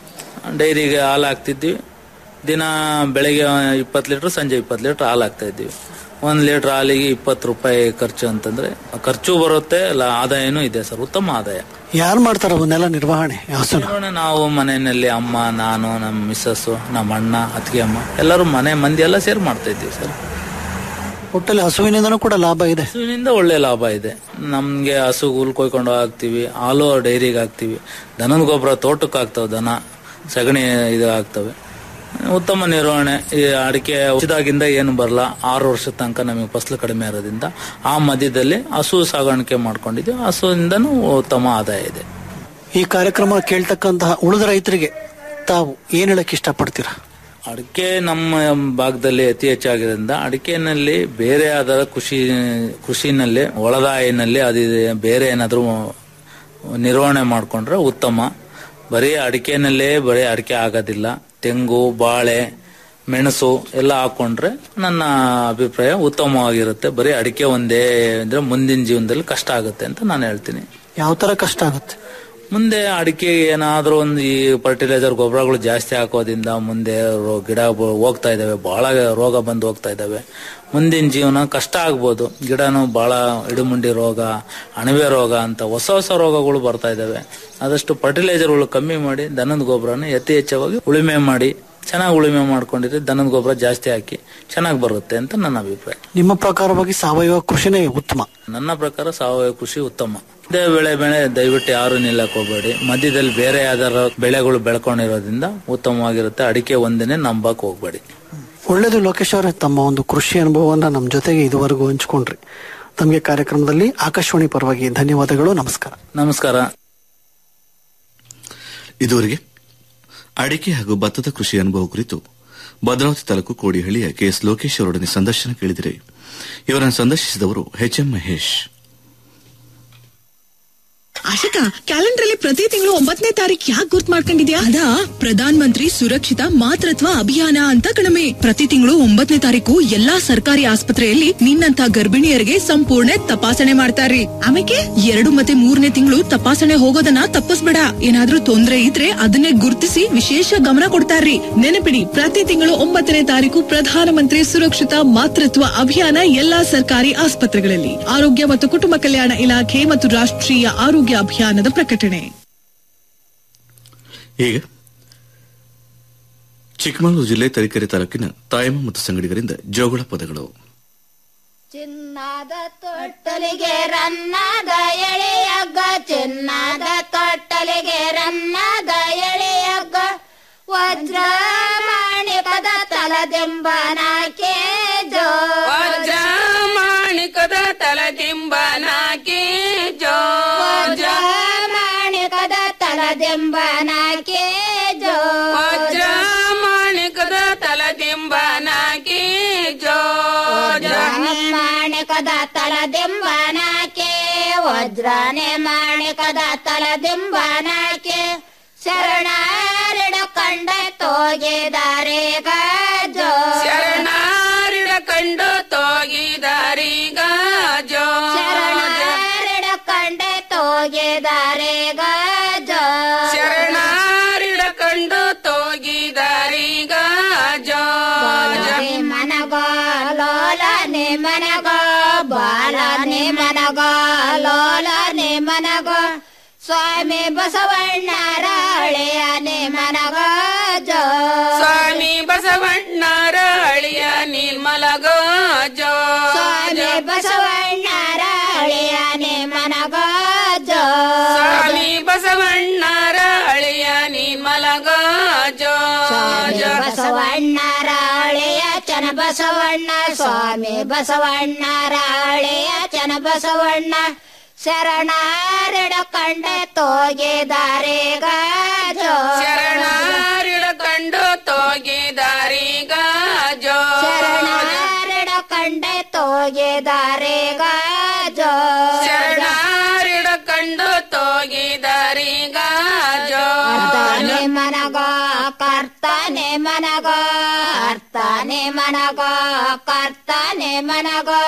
ಡೈರಿಗೆ ಹಾಲು ಹಾಕ್ತಿದ್ವಿ ದಿನ ಬೆಳಗ್ಗೆ ಇಪ್ಪತ್ತು ಲೀಟ್ರ್ ಸಂಜೆ ಇಪ್ಪತ್ತು ಲೀಟ್ರ್ ಹಾಲು ಹಾಕ್ತಾ ಇದ್ವಿ ಒಂದು ಲೀಟ್ರ್ ಹಾಲಿಗೆ ಇಪ್ಪತ್ತು ರೂಪಾಯಿ ಖರ್ಚು ಅಂತಂದ್ರೆ ಖರ್ಚು ಬರುತ್ತೆ ಲ- ಆದಾಯನೂ ಇದೆ ಸರ್ ಉತ್ತಮ ಆದಾಯ ಯಾರು ಮಾಡ್ತಾರ ಅವನ್ನೆಲ್ಲ ನಿರ್ವಹಣೆ ಈ ಹಸುನ ನಿರ್ವಹಣೆ ನಾವು ಮನೆಯಲ್ಲಿ ಅಮ್ಮ ನಾನು ನಮ್ಮ ಮಿಸ್ಸಸ್ಸು ನಮ್ಮ ಅಣ್ಣ ಅತ್ತಿಗೆ ಅಮ್ಮ ಎಲ್ಲರೂ ಮನೆ ಮಂದಿ ಎಲ್ಲ ಸೇರಿ ಮಾಡ್ತಾ ಇದ್ದೀವಿ ಸರ್ ಒಟ್ಟಲ್ಲಿ ಹಸುವಿನಿಂದನೂ ಕೂಡ ಲಾಭ ಇದೆ ಹಸುವಿನಿಂದ ಒಳ್ಳೆ ಲಾಭ ಇದೆ ನಮ್ಗೆ ಹಸು ಹುಲ್ ಕೊಯ್ಕೊಂಡು ಹಾಕ್ತಿವಿ ಹಾಲು ಡೈರಿಗೆ ಹಾಕ್ತಿವಿ ದನದ ಗೊಬ್ಬರ ತೋಟಕ್ಕೆ ಹಾಕ್ತಾವೆ ದನ ಸಗಣಿ ಇದು ಹಾಕ್ತವೆ ಉತ್ತಮ ನಿರ್ವಹಣೆ ಈ ಅಡಿಕೆ ಔಷಧಾಗಿಂದ ಏನು ಬರಲ್ಲ ಆರು ವರ್ಷದ ತನಕ ನಮಗೆ ಫಸಲು ಕಡಿಮೆ ಇರೋದ್ರಿಂದ ಆ ಮಧ್ಯದಲ್ಲಿ ಹಸು ಸಾಗಾಣಿಕೆ ಮಾಡ್ಕೊಂಡಿದ್ವಿ ಹಸುವಿಂದನೂ ಉತ್ತಮ ಆದಾಯ ಇದೆ ಈ ಕಾರ್ಯಕ್ರಮ ಕೇಳ್ತಕ್ಕಂತಹ ಉಳಿದ ರೈತರಿಗೆ ತಾವು ಏನ್ ಹೇಳಕ್ ಇಷ್ಟಪಡ್ತೀರಾ ಅಡಿಕೆ ನಮ್ಮ ಭಾಗದಲ್ಲಿ ಅತಿ ಹೆಚ್ಚಾಗಿರೋದ್ರಿಂದ ಅಡಿಕೆನಲ್ಲಿ ಬೇರೆ ಆದ ಕೃಷಿ ಕೃಷಿನಲ್ಲಿ ಒಳದಾಯಿನಲ್ಲಿ ಅದು ಬೇರೆ ಏನಾದರೂ ನಿರ್ವಹಣೆ ಮಾಡಿಕೊಂಡ್ರೆ ಉತ್ತಮ ಬರೀ ಅಡಿಕೆನಲ್ಲೇ ಬರೀ ಅಡಿಕೆ ಆಗೋದಿಲ್ಲ ತೆಂಗು ಬಾಳೆ ಮೆಣಸು ಎಲ್ಲ ಹಾಕೊಂಡ್ರೆ ನನ್ನ ಅಭಿಪ್ರಾಯ ಉತ್ತಮವಾಗಿರುತ್ತೆ ಬರೀ ಅಡಿಕೆ ಒಂದೇ ಅಂದ್ರೆ ಮುಂದಿನ ಜೀವನದಲ್ಲಿ ಕಷ್ಟ ಆಗುತ್ತೆ ಅಂತ ನಾನು ಹೇಳ್ತೀನಿ ಯಾವ ತರ ಕಷ್ಟ ಆಗುತ್ತೆ ಮುಂದೆ ಅಡಿಕೆ ಏನಾದ್ರೂ ಒಂದು ಈ ಫರ್ಟಿಲೈಸರ್ ಗೊಬ್ಬರಗಳು ಜಾಸ್ತಿ ಹಾಕೋದ್ರಿಂದ ಮುಂದೆ ರೋ- ಗಿಡ ಬ- ಹೋಗ್ತಾ ಇದಾವೆ ಬಹಳ ರೋಗ ಬಂದು ಹೋಗ್ತಾ ಇದಾವೆ ಮುಂದಿನ ಜೀವನ ಕಷ್ಟ ಆಗ್ಬೋದು ಗಿಡನು ಬಹಳ ಇಡುಮುಂಡಿ ರೋಗ ಅಣಬೆ ರೋಗ ಅಂತ ಹೊಸ ಹೊಸ ರೋಗಗಳು ಬರ್ತಾ ಇದಾವೆ ಆದಷ್ಟು ಫರ್ಟಿಲೈಸರ್ಗಳು ಕಮ್ಮಿ ಮಾಡಿ ದನದ ಗೊಬ್ಬರನ ಅತಿ ಹೆಚ್ಚವಾಗಿ ಉಳುಮೆ ಮಾಡಿ ಚೆನ್ನಾಗಿ ಉಳುಮೆ ಮಾಡ್ಕೊಂಡಿದ್ರೆ ದನದ ಗೊಬ್ಬರ ಜಾಸ್ತಿ ಹಾಕಿ ಚೆನ್ನಾಗಿ ಬರುತ್ತೆ ಅಂತ ನನ್ನ ಅಭಿಪ್ರಾಯ ನಿಮ್ಮ ಪ್ರಕಾರವಾಗಿ ಸಾವಯವ ಕೃಷಿನೇ ಉತ್ತಮ ನನ್ನ ಪ್ರಕಾರ ಸಾವಯವ ಕೃಷಿ ಉತ್ತಮ ಇದೇ ಬೆಳೆ ಬೆಳೆ ದಯವಿಟ್ಟು ಯಾರು ನಿಲ್ಲಕ್ ಹೋಗ್ಬೇಡಿ ಮಧ್ಯದಲ್ಲಿ ಬೇರೆ ಯಾವ್ದಾರ ಬೆಳೆಗಳು ಬೆಳ್ಕೊಂಡಿರೋದ್ರಿಂದ ಉತ್ತಮವಾಗಿರುತ್ತೆ ಅಡಿಕೆ ಒಂದೇನೆ ನಂಬಕ್ ಹೋಗ್ಬೇಡಿ ಒಳ್ಳೇದು ಲೋಕೇಶ್ ಅವರೇ ತಮ್ಮ ಒಂದು ಕೃಷಿ ಅನುಭವವನ್ನ ನಮ್ಮ ಜೊತೆಗೆ ಇದುವರೆಗೂ ಹಂಚ್ಕೊಂಡ್ರಿ ತಮಗೆ ಕಾರ್ಯಕ್ರಮದಲ್ಲಿ ಆಕಾಶವಾಣಿ ಪರವಾಗಿ ಧನ್ಯವಾದಗಳು ನಮಸ್ಕಾರ ನಮಸ್ಕಾರ ಇದುವರೆಗೆ ಅಡಿಕೆ ಹಾಗೂ ಭತ್ತದ ಕೃಷಿ ಅನುಭವ ಕುರಿತು ಭದ್ರಾವತಿ ತಾಲೂಕು ಕೋಡಿಹಳ್ಳಿಯ ಕೆಎಸ್ ಲೋಕೇಶ್ ಅವರೊಡನೆ ಸಂದರ್ಶನ ಕೇಳಿದಿರಿ ಇವರನ್ನು ಸಂದರ್ಶಿಸಿದವರು H M Mahesh Ashika calendar ಅಲ್ಲಿ ಪ್ರತಿ ತಿಂಗಳು ಒಂಬತ್ತನೇ ತಾರೀಕು ಯಾಕೆ ಗುರ್ತ್ ಮಾಡ್ಕೊಂಡಿದ್ಯಾ ಅದಾ ಪ್ರಧಾನ ಮಂತ್ರಿ ಸುರಕ್ಷಿತ ಮಾತೃತ್ವ ಅಭಿಯಾನ ಅಂತ ಕಣಮೆ ಪ್ರತಿ ತಿಂಗಳು ಒಂಬತ್ತನೇ ತಾರೀಕು ಎಲ್ಲಾ ಸರ್ಕಾರಿ ಆಸ್ಪತ್ರೆಯಲ್ಲಿ ನಿನ್ನಂತ ಗರ್ಭಿಣಿಯರಿಗೆ ಸಂಪೂರ್ಣ ತಪಾಸಣೆ ಮಾಡ್ತಾರ್ರಿ ಆಮೇಲೆ ಎರಡು ಮತ್ತೆ ಮೂರನೇ ತಿಂಗಳು ತಪಾಸಣೆ ಹೋಗೋದನ್ನ ತಪ್ಪಿಸ್ಬೇಡ ಏನಾದ್ರೂ ತೊಂದ್ರೆ ಇದ್ರೆ ಅದನ್ನೇ ಗುರುತಿಸಿ ವಿಶೇಷ ಗಮನ ಕೊಡ್ತಾರ್ರಿ ನೆನಪಿಡಿ ಪ್ರತಿ ತಿಂಗಳು ಒಂಬತ್ತನೇ ತಾರೀಕು ಪ್ರಧಾನ ಮಂತ್ರಿ ಸುರಕ್ಷಿತ ಮಾತೃತ್ವ ಅಭಿಯಾನ ಎಲ್ಲಾ ಸರ್ಕಾರಿ ಆಸ್ಪತ್ರೆಗಳಲ್ಲಿ ಆರೋಗ್ಯ ಮತ್ತು ಕುಟುಂಬ ಕಲ್ಯಾಣ ಇಲಾಖೆ ಮತ್ತು ರಾಷ್ಟ್ರೀಯ ಆರೋಗ್ಯ ಅಭಿಯಾನದ ಪ್ರಕಟಣೆ ಈಗ ಚಿಕ್ಕಮಗಳೂರು ಜಿಲ್ಲೆ ತರೀಕೆರೆ ತಾಲೂಕಿನ ತಾಯಮ್ಮ ಮತ್ತು ಸಂಗಡಿಗರಿಂದ ಜೋಗಳ ಪದಗಳು ಚಿನ್ನದ ತೊಟ್ಟಲಿಗೆ ರನ್ನದ ಎಳೆಯಗ್ಗ ಚಿನ್ನದ ತೊಟ್ಟಲಿಗೆ ರನ್ನದ ಎಳೆಯಗ್ಗ ವಜ್ರ ಮಾಣಿಕದ ತಲದಿಂಬನಾಕೆ ಜೋ ವಜ್ರ ಮಾಣಿಕದ ತಲದಿಂಬನಾಕೆ ಜೋ ವಜ್ರ ಮಾಣಿಕದ ತಲದಿಂಬನಾಕೆ ಜೋ ವಜ್ರ ಮಾಣಿಕದ ತಲದಿಂಬನಾಕೆ ಜೋ ಮಾಣಿಕದ ತಲದಿಂಬನಾಕೆ ವಜ್ರನೆ ಮಾಣಿಕದ ತಲದಿಂಬನಾಕೆ ಶರಣಾರಿಡ ಕಂಡ ತೋಗಿದಾರೆ ಗಜೋ ಶರಣಾರಿಡ ಕಂಡು ತೋಗಿದಾರಿ ಗಾಜೋ ಶರಣಾರಿಡ ಕಂಡ ತೋಗಿದಾರೆ ಗಜೋ ಶರಣಾರಿಡ ಕಂಡು ತೋಗಿದಾರಿ ಗಾಜೋ ಮನಗೋ ಲೋಲನೆ ಮನಗೋ ಬಾಲನೆ ಮನಗೋ ಲೋಲನೆ ಮನಗೋ ಸ್ವಾಮಿ ಬಸವಣ್ಣರ ಹಳೆಯನೆ ಮನಗೋ ಜೋ ಸ್ವಾಮಿ ಬಸವಣ್ಣರ ಅಳಿಯ ನಿರ್ಮಲಗೋ ಜೋ ಸ್ವಾಮಿ ಬಸವಣ್ಣರ ಹಳೆಯನೆ ಮನಗೋ ಜೋ ಸ್ವಾಮಿ ಬಸವಣ್ಣರ ಅಳಿಯ ನಿರ್ಮಲಗೋ ಜೋ ಸ್ವಾಮಿ ಬಸವಣ್ಣರ ಹಳೆಯ ಚನ ಬಸವಣ್ಣ ಸ್ವಾಮಿ ಬಸವಣ್ಣರ ಹಳೆಯ ಚನ ಬಸವಣ್ಣ ಶರಣಾರಿಡ ಕಂಡೆ ತೋಗಿದಾರೆ ಗಾಜೋ ಶರಣಾರಿಡ ಕಂಡು ತೋಗಿದಾರಿ ಗಾಜೋ ಶರಣಾರಿಡ ಕಂಡೆ ತೋಗಿದಾರೆ ಗಾಜೋ ಶರಣಾರಿಡ ಕಂಡು ತೋಗಿದಾರಿ ಗಾಜೋ ಅರ್ಥನೆ ಮನಗೋ ಕರ್ತಾನೆ ಮನಗೋ ಅರ್ಥನೆ ಮನಗೋ ಕರ್ತಾನೆ ಮನಗೋ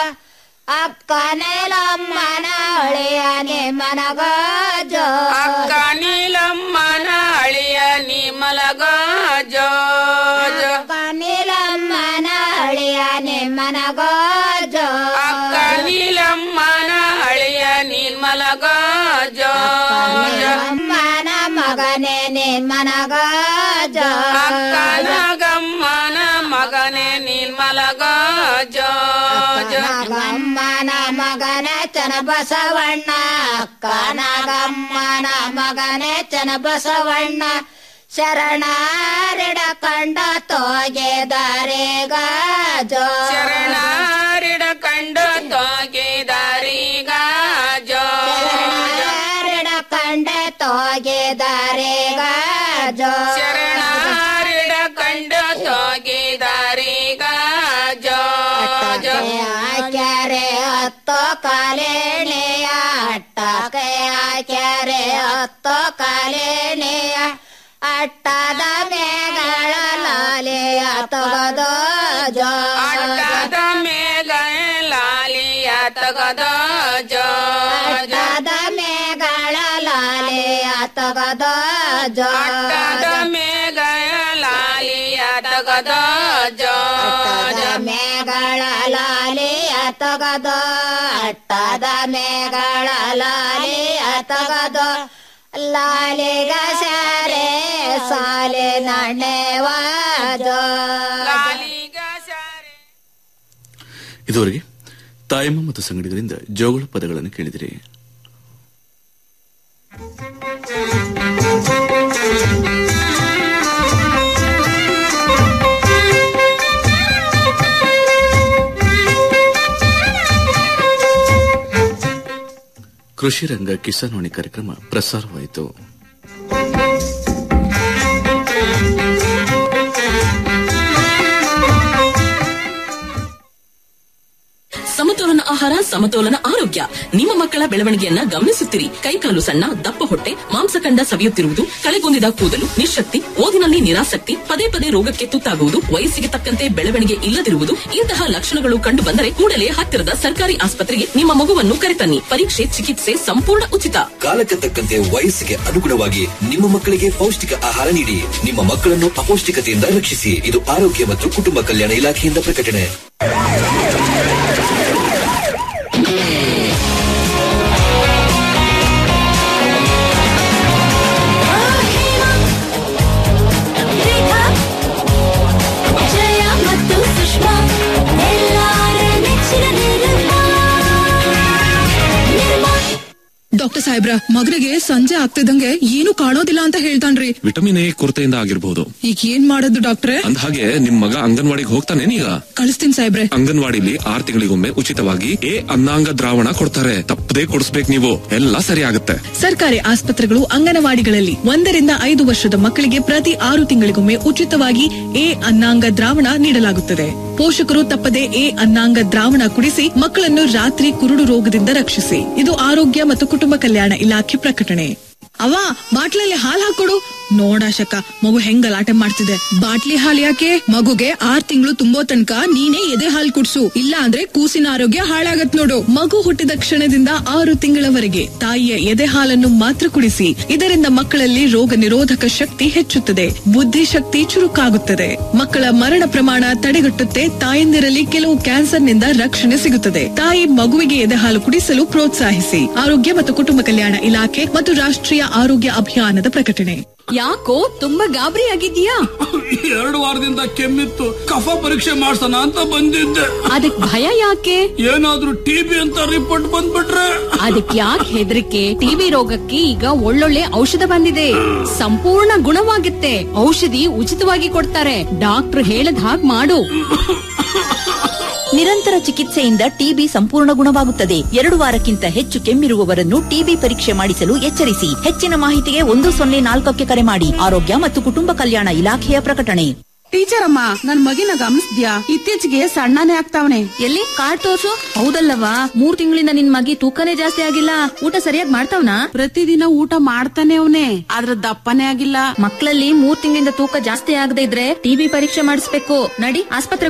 ಅಕ್ಕನೆಲಮ್ಮನ ಹಳೆಯನೆ ಮನಗೋ ಜೋ ಅಕ್ಕ ನೀಲಮ್ಮನ ಅಳಿಯ ನಿಮಲಗೋ ಜೋ ಜೋ ನೀಲಮ್ಮನ ಹಳೆಯನೆ ಮನಗೋ ಜೋ ಅಕ್ಕ ನೀಲಮ್ಮನ ಅಳಿಯ ನಿರ್ಮಲಗೋ ಜೋ ಜೋ ಅಮ್ಮನ ಮಗನೇ ನಿನ್ ಮನಗೋ ಜೋ ಅಕ್ಕ ನಾಗಮ್ಮನ ಮಗನೇ ನಿರ್ಮಲಗೋ ಜೋ ಜೋ ನಾಗಮ್ಮನ ಮಗನ ಚನ ಬಸವಣ್ಣ ಅಕ್ಕ ನಾಗಮ್ಮನ ಮಗನೇ ಚನ ಬಸವಣ್ಣ ಶರಣಾರಿಡ ಕಂಡ ತೋಗೆದಾರೆ ಗಾಜೋ ಶರಣಾರಿಡ ಕಂಡು ತೋಗಿದಾರಿ ಗಾಜೋ ಶರಣಾರಿಡ ಕಂಡ ತೋಗೆದಾರೆ ಗಾಜೋ ಶರಣಾರಿಡ ಕಂಡು ತೋಗಿದಾರಿ ಗಾಜೋ ಜೋ ಹಾಕ್ಯಾರೆ ಹತ್ತೋ ಕಾಲೇಣೆಯ ಅಟ್ಟಕ್ಕೆ ಹಾಕ್ಯಾರೆ ಹತ್ತೋ ಕಾಲೇಣೆಯ ಅಟ್ಟದ ಮೇಗಳ ಲಾಲೆಯ ತಗದೋ ಜೋ ಅಟ್ಟದ ಮೇಲ ಲಾಲಿಯ ತಗದೋ ಜೋ ಜೋ ಅಟ್ಟದ ಮೇಗಳ ಲಾಲೆಯ ತಗದೋ ಜೋ ಅಟ್ಟದ ಮೇಲ ಲಾಲಿಯ ತಗದೋ ಜೋ ಅಟ್ಟದ ಮೇಗಳ ಲಾಲೆಯ ತಗದೋ ಅಟ್ಟದ ಮೇಗಳ ಲಾಲೆಯ ತಗದೋ ಲಾಲಿಗ ಸಾರೆ ಸಾಲೆ ನಣ್ಣೆವಾಜೋ ಇದುವರೆಗೆ ತಾಯಮ್ಮ ಮತ್ತು ಸಂಗಡಿಗರಿಂದ ಜೋಗಳ ಪದಗಳನ್ನು ಕೇಳಿದಿರಿ ಕೃಷಿ ರಂಗ ಕಿಸಾನ್ವಾಣಿ ಕಾರ್ಯಕ್ರಮ ಪ್ರಸಾರವಾಯಿತು ಸಮತೋಲನ ಆಹಾರ ಸಮತೋಲನ ಆರೋಗ್ಯ ನಿಮ್ಮ ಮಕ್ಕಳ ಬೆಳವಣಿಗೆಯನ್ನ ಗಮನಿಸುತ್ತಿರಿ ಕೈಕಾಲು ಸಣ್ಣ ದಪ್ಪ ಹೊಟ್ಟೆ ಮಾಂಸಖಂಡ ಸವಿಯುತ್ತಿರುವುದು ಕಳೆಗೊಂದಿದ ಕೂದಲು ನಿಶಕ್ತಿ ಓದಿನಲ್ಲಿ ನಿರಾಸಕ್ತಿ ಪದೇ ಪದೇ ರೋಗಕ್ಕೆ ತುತ್ತಾಗುವುದು ವಯಸ್ಸಿಗೆ ತಕ್ಕಂತೆ ಬೆಳವಣಿಗೆ ಇಲ್ಲದಿರುವುದು ಇಂತಹ ಲಕ್ಷಣಗಳು ಕಂಡು ಬಂದರೆ ಕೂಡಲೇ ಹತ್ತಿರದ ಸರ್ಕಾರಿ ಆಸ್ಪತ್ರೆಗೆ ನಿಮ್ಮ ಮಗುವನ್ನು ಕರೆತನ್ನಿ ಪರೀಕ್ಷೆ ಚಿಕಿತ್ಸೆ ಸಂಪೂರ್ಣ ಉಚಿತ ಕಾಲಕ್ಕೆ ತಕ್ಕಂತೆ ವಯಸ್ಸಿಗೆ ಅನುಗುಣವಾಗಿ ನಿಮ್ಮ ಮಕ್ಕಳಿಗೆ ಪೌಷ್ಟಿಕ ಆಹಾರ ನೀಡಿ ನಿಮ್ಮ ಮಕ್ಕಳನ್ನು ಅಪೌಷ್ಟಿಕತೆಯಿಂದ ರಕ್ಷಿಸಿ ಇದು ಆರೋಗ್ಯ ಮತ್ತು ಕುಟುಂಬ ಕಲ್ಯಾಣ ಇಲಾಖೆಯಿಂದ ಪ್ರಕಟಣೆ ರೇಖಾ ಜಯ ಮತ್ತು ಸುಷ್ಮಾ ಎಲ್ಲಾರ ನೆಚ್ಚಿನ ನಿರ್ಮಾ ಸಾಹೇಬ್ರ ಮಗನಿಗೆ ಸಂಜೆ ಆಗ್ತಿದಂಗೆ ಏನು ಕಾಣೋದಿಲ್ಲ ಅಂತ ಹೇಳ್ತಾನ್ರಿ ವಿಟಮಿನ್ ಎ ಕೊರತೆಯಿಂದ ಆಗಿರ್ಬೋದು ಈಗ ಏನ್ ಮಾಡೋದು ಡಾಕ್ಟ್ರೆ ಅಂದ ಹಾಗೆ ನಿಮ್ ಮಗ ಅಂಗನವಾಡಿಗೆ ಹೋಗ್ತಾನೇನೀಗ ಕಳಿಸ್ತೀನಿ ಸಾಹೇಬ್ರೆ ಅಂಗನವಾಡಿಲಿ ಆರ್ ತಿಂಗಳಿಗೊಮ್ಮೆ ಉಚಿತವಾಗಿ ಎ ಅನ್ನಾಂಗ ದ್ರಾವಣ ಕೊಡ್ತಾರೆ ತಪ್ಪದೇ ಕೊಡಿಸ್ಬೇಕು ನೀವು ಎಲ್ಲ ಸರಿ ಆಗುತ್ತೆ ಸರ್ಕಾರಿ ಆಸ್ಪತ್ರೆಗಳು ಅಂಗನವಾಡಿಗಳಲ್ಲಿ ಒಂದರಿಂದ ಐದು ವರ್ಷದ ಮಕ್ಕಳಿಗೆ ಪ್ರತಿ ಆರು ತಿಂಗಳಿಗೊಮ್ಮೆ ಉಚಿತವಾಗಿ ಎ ಅನ್ನಾಂಗ ದ್ರಾವಣ ನೀಡಲಾಗುತ್ತದೆ ಪೋಷಕರು ತಪ್ಪದೆ ಎ ಅನ್ನಾಂಗ ದ್ರಾವಣ ಕುಡಿಸಿ ಮಕ್ಕಳನ್ನು ರಾತ್ರಿ ಕುರುಡು ರೋಗದಿಂದ ರಕ್ಷಿಸಿ ಇದು ಆರೋಗ್ಯ ಮತ್ತು ಕುಟುಂಬ ಕಲ್ಯಾಣ ಇಲಾಖೆ ಪ್ರಕಟಣೆ ಅವ ಬಾಟ್ಲಲ್ಲಿ ಹಾಲ್ ಹಾಕೊಡು ನೋಡಾಶಕ ಮಗು ಹೆಂಗ್ ಗಲಾಟೆ ಮಾಡ್ತಿದೆ ಬಾಟ್ಲಿ ಹಾಲ್ ಯಾಕೆ ಮಗುಗೆ ಆರ್ ತಿಂಗಳು ತುಂಬೋ ತನಕ ನೀನೇ ಎದೆ ಹಾಲ್ ಕುಡ್ಸು ಇಲ್ಲ ಅಂದ್ರೆ ಕೂಸಿನ ಆರೋಗ್ಯ ಹಾಳಾಗತ್ ನೋಡು ಮಗು ಹುಟ್ಟಿದ ಕ್ಷಣದಿಂದ ಆರು ತಿಂಗಳವರೆಗೆ ತಾಯಿಯ ಎದೆ ಹಾಲನ್ನು ಮಾತ್ರ ಕುಡಿಸಿ ಇದರಿಂದ ಮಕ್ಕಳಲ್ಲಿ ರೋಗ ನಿರೋಧಕ ಶಕ್ತಿ ಹೆಚ್ಚುತ್ತದೆ ಬುದ್ಧಿಶಕ್ತಿ ಚುರುಕಾಗುತ್ತದೆ ಮಕ್ಕಳ ಮರಣ ಪ್ರಮಾಣ ತಡೆಗಟ್ಟುತ್ತೆ ತಾಯಂದಿರಲ್ಲಿ ಕೆಲವು ಕ್ಯಾನ್ಸರ್ನಿಂದ ರಕ್ಷಣೆ ಸಿಗುತ್ತದೆ ತಾಯಿ ಮಗುವಿಗೆ ಎದೆ ಹಾಲು ಕುಡಿಸಲು ಪ್ರೋತ್ಸಾಹಿಸಿ ಆರೋಗ್ಯ ಮತ್ತು ಕುಟುಂಬ ಕಲ್ಯಾಣ ಇಲಾಖೆ ಮತ್ತು ರಾಷ್ಟ್ರೀಯ ಆರೋಗ್ಯ ಅಭಿಯಾನದ ಪ್ರಕಟಣೆ ಯಾಕೋ ತುಂಬಾ ಗಾಬರಿ ಆಗಿದ್ಯಾ ಎರಡು ವಾರದಿಂದ ಕೆಮ್ಮಿತ್ತು ಕಫ ಪರೀಕ್ಷೆ ಮಾಡ್ಸೋಣ ಅಂತ ಬಂದಿದ್ದೆ ಅದಕ್ ಭಯ ಯಾಕೆ ಏನಾದ್ರೂ ಟಿಬಿ ಅಂತ ರಿಪೋರ್ಟ್ ಬಂದ್ಬಿಟ್ರೆ ಅದಕ್ ಯಾಕೆ ಹೆದರಿಕೆ ಟಿವಿ ರೋಗಕ್ಕೆ ಈಗ ಒಳ್ಳೊಳ್ಳೆ ಔಷಧ ಬಂದಿದೆ ಸಂಪೂರ್ಣ ಗುಣವಾಗುತ್ತೆ ಔಷಧಿ ಉಚಿತವಾಗಿ ಕೊಡ್ತಾರೆ ಡಾಕ್ಟರ್ ಹೇಳದ್ ಹಾಗ್ ಮಾಡು ನಿರಂತರ ಚಿಕಿತ್ಸೆಯಿಂದ ಟಿಬಿ ಸಂಪೂರ್ಣ ಗುಣವಾಗುತ್ತದೆ ಎರಡು ವಾರಕ್ಕಿಂತ ಹೆಚ್ಚು ಕೆಮ್ಮಿರುವವರನ್ನು ಟಿಬಿ ಪರೀಕ್ಷೆ ಮಾಡಿಸಲು ಎಚ್ಚರಿಸಿ ಹೆಚ್ಚಿನ ಮಾಹಿತಿಗೆ ಒಂದು ಸೊನ್ನೆ ನಾಲ್ಕಕ್ಕೆ ಕರೆ ಮಾಡಿ ಆರೋಗ್ಯ ಮತ್ತು ಕುಟುಂಬ ಕಲ್ಯಾಣ ಇಲಾಖೆಯ ಪ್ರಕಟಣೆ ಟೀಚರ್ ಅಮ್ಮ ನನ್ ಮಗಿನ ಗಮನಿಸ್ದ್ಯಾ ಇತ್ತೀಚೆಗೆ ಸಣ್ಣನೇ ಆಗ್ತಾವನೆ ಎಲ್ಲಿ ಕಾರ್ಡ್ ತೋರ್ಸು ಹೌದಲ್ಲವಾ ಮೂರ್ ತಿಂಗಳಿಂದ ನಿನ್ ಮಗಿ ತೂಕನೇ ಜಾಸ್ತಿ ಆಗಿಲ್ಲ ಊಟ ಸರಿಯಾಗಿ ಮಾಡ್ತಾವ್ನಾ ಪ್ರತಿದಿನ ಊಟ ಮಾಡ್ತಾನೆ ಅವನೇ ಆದ್ರ ದಪ್ಪನೇ ಆಗಿಲ್ಲ ಮಕ್ಕಳಲ್ಲಿ ಮೂರ್ ತಿಂಗಳಿಂದ ತೂಕ ಜಾಸ್ತಿ ಆಗದೆ ಇದ್ರೆ ಟಿಬಿ ಪರೀಕ್ಷೆ ಮಾಡಿಸ್ಬೇಕು ನಡಿ ಆಸ್ಪತ್ರೆ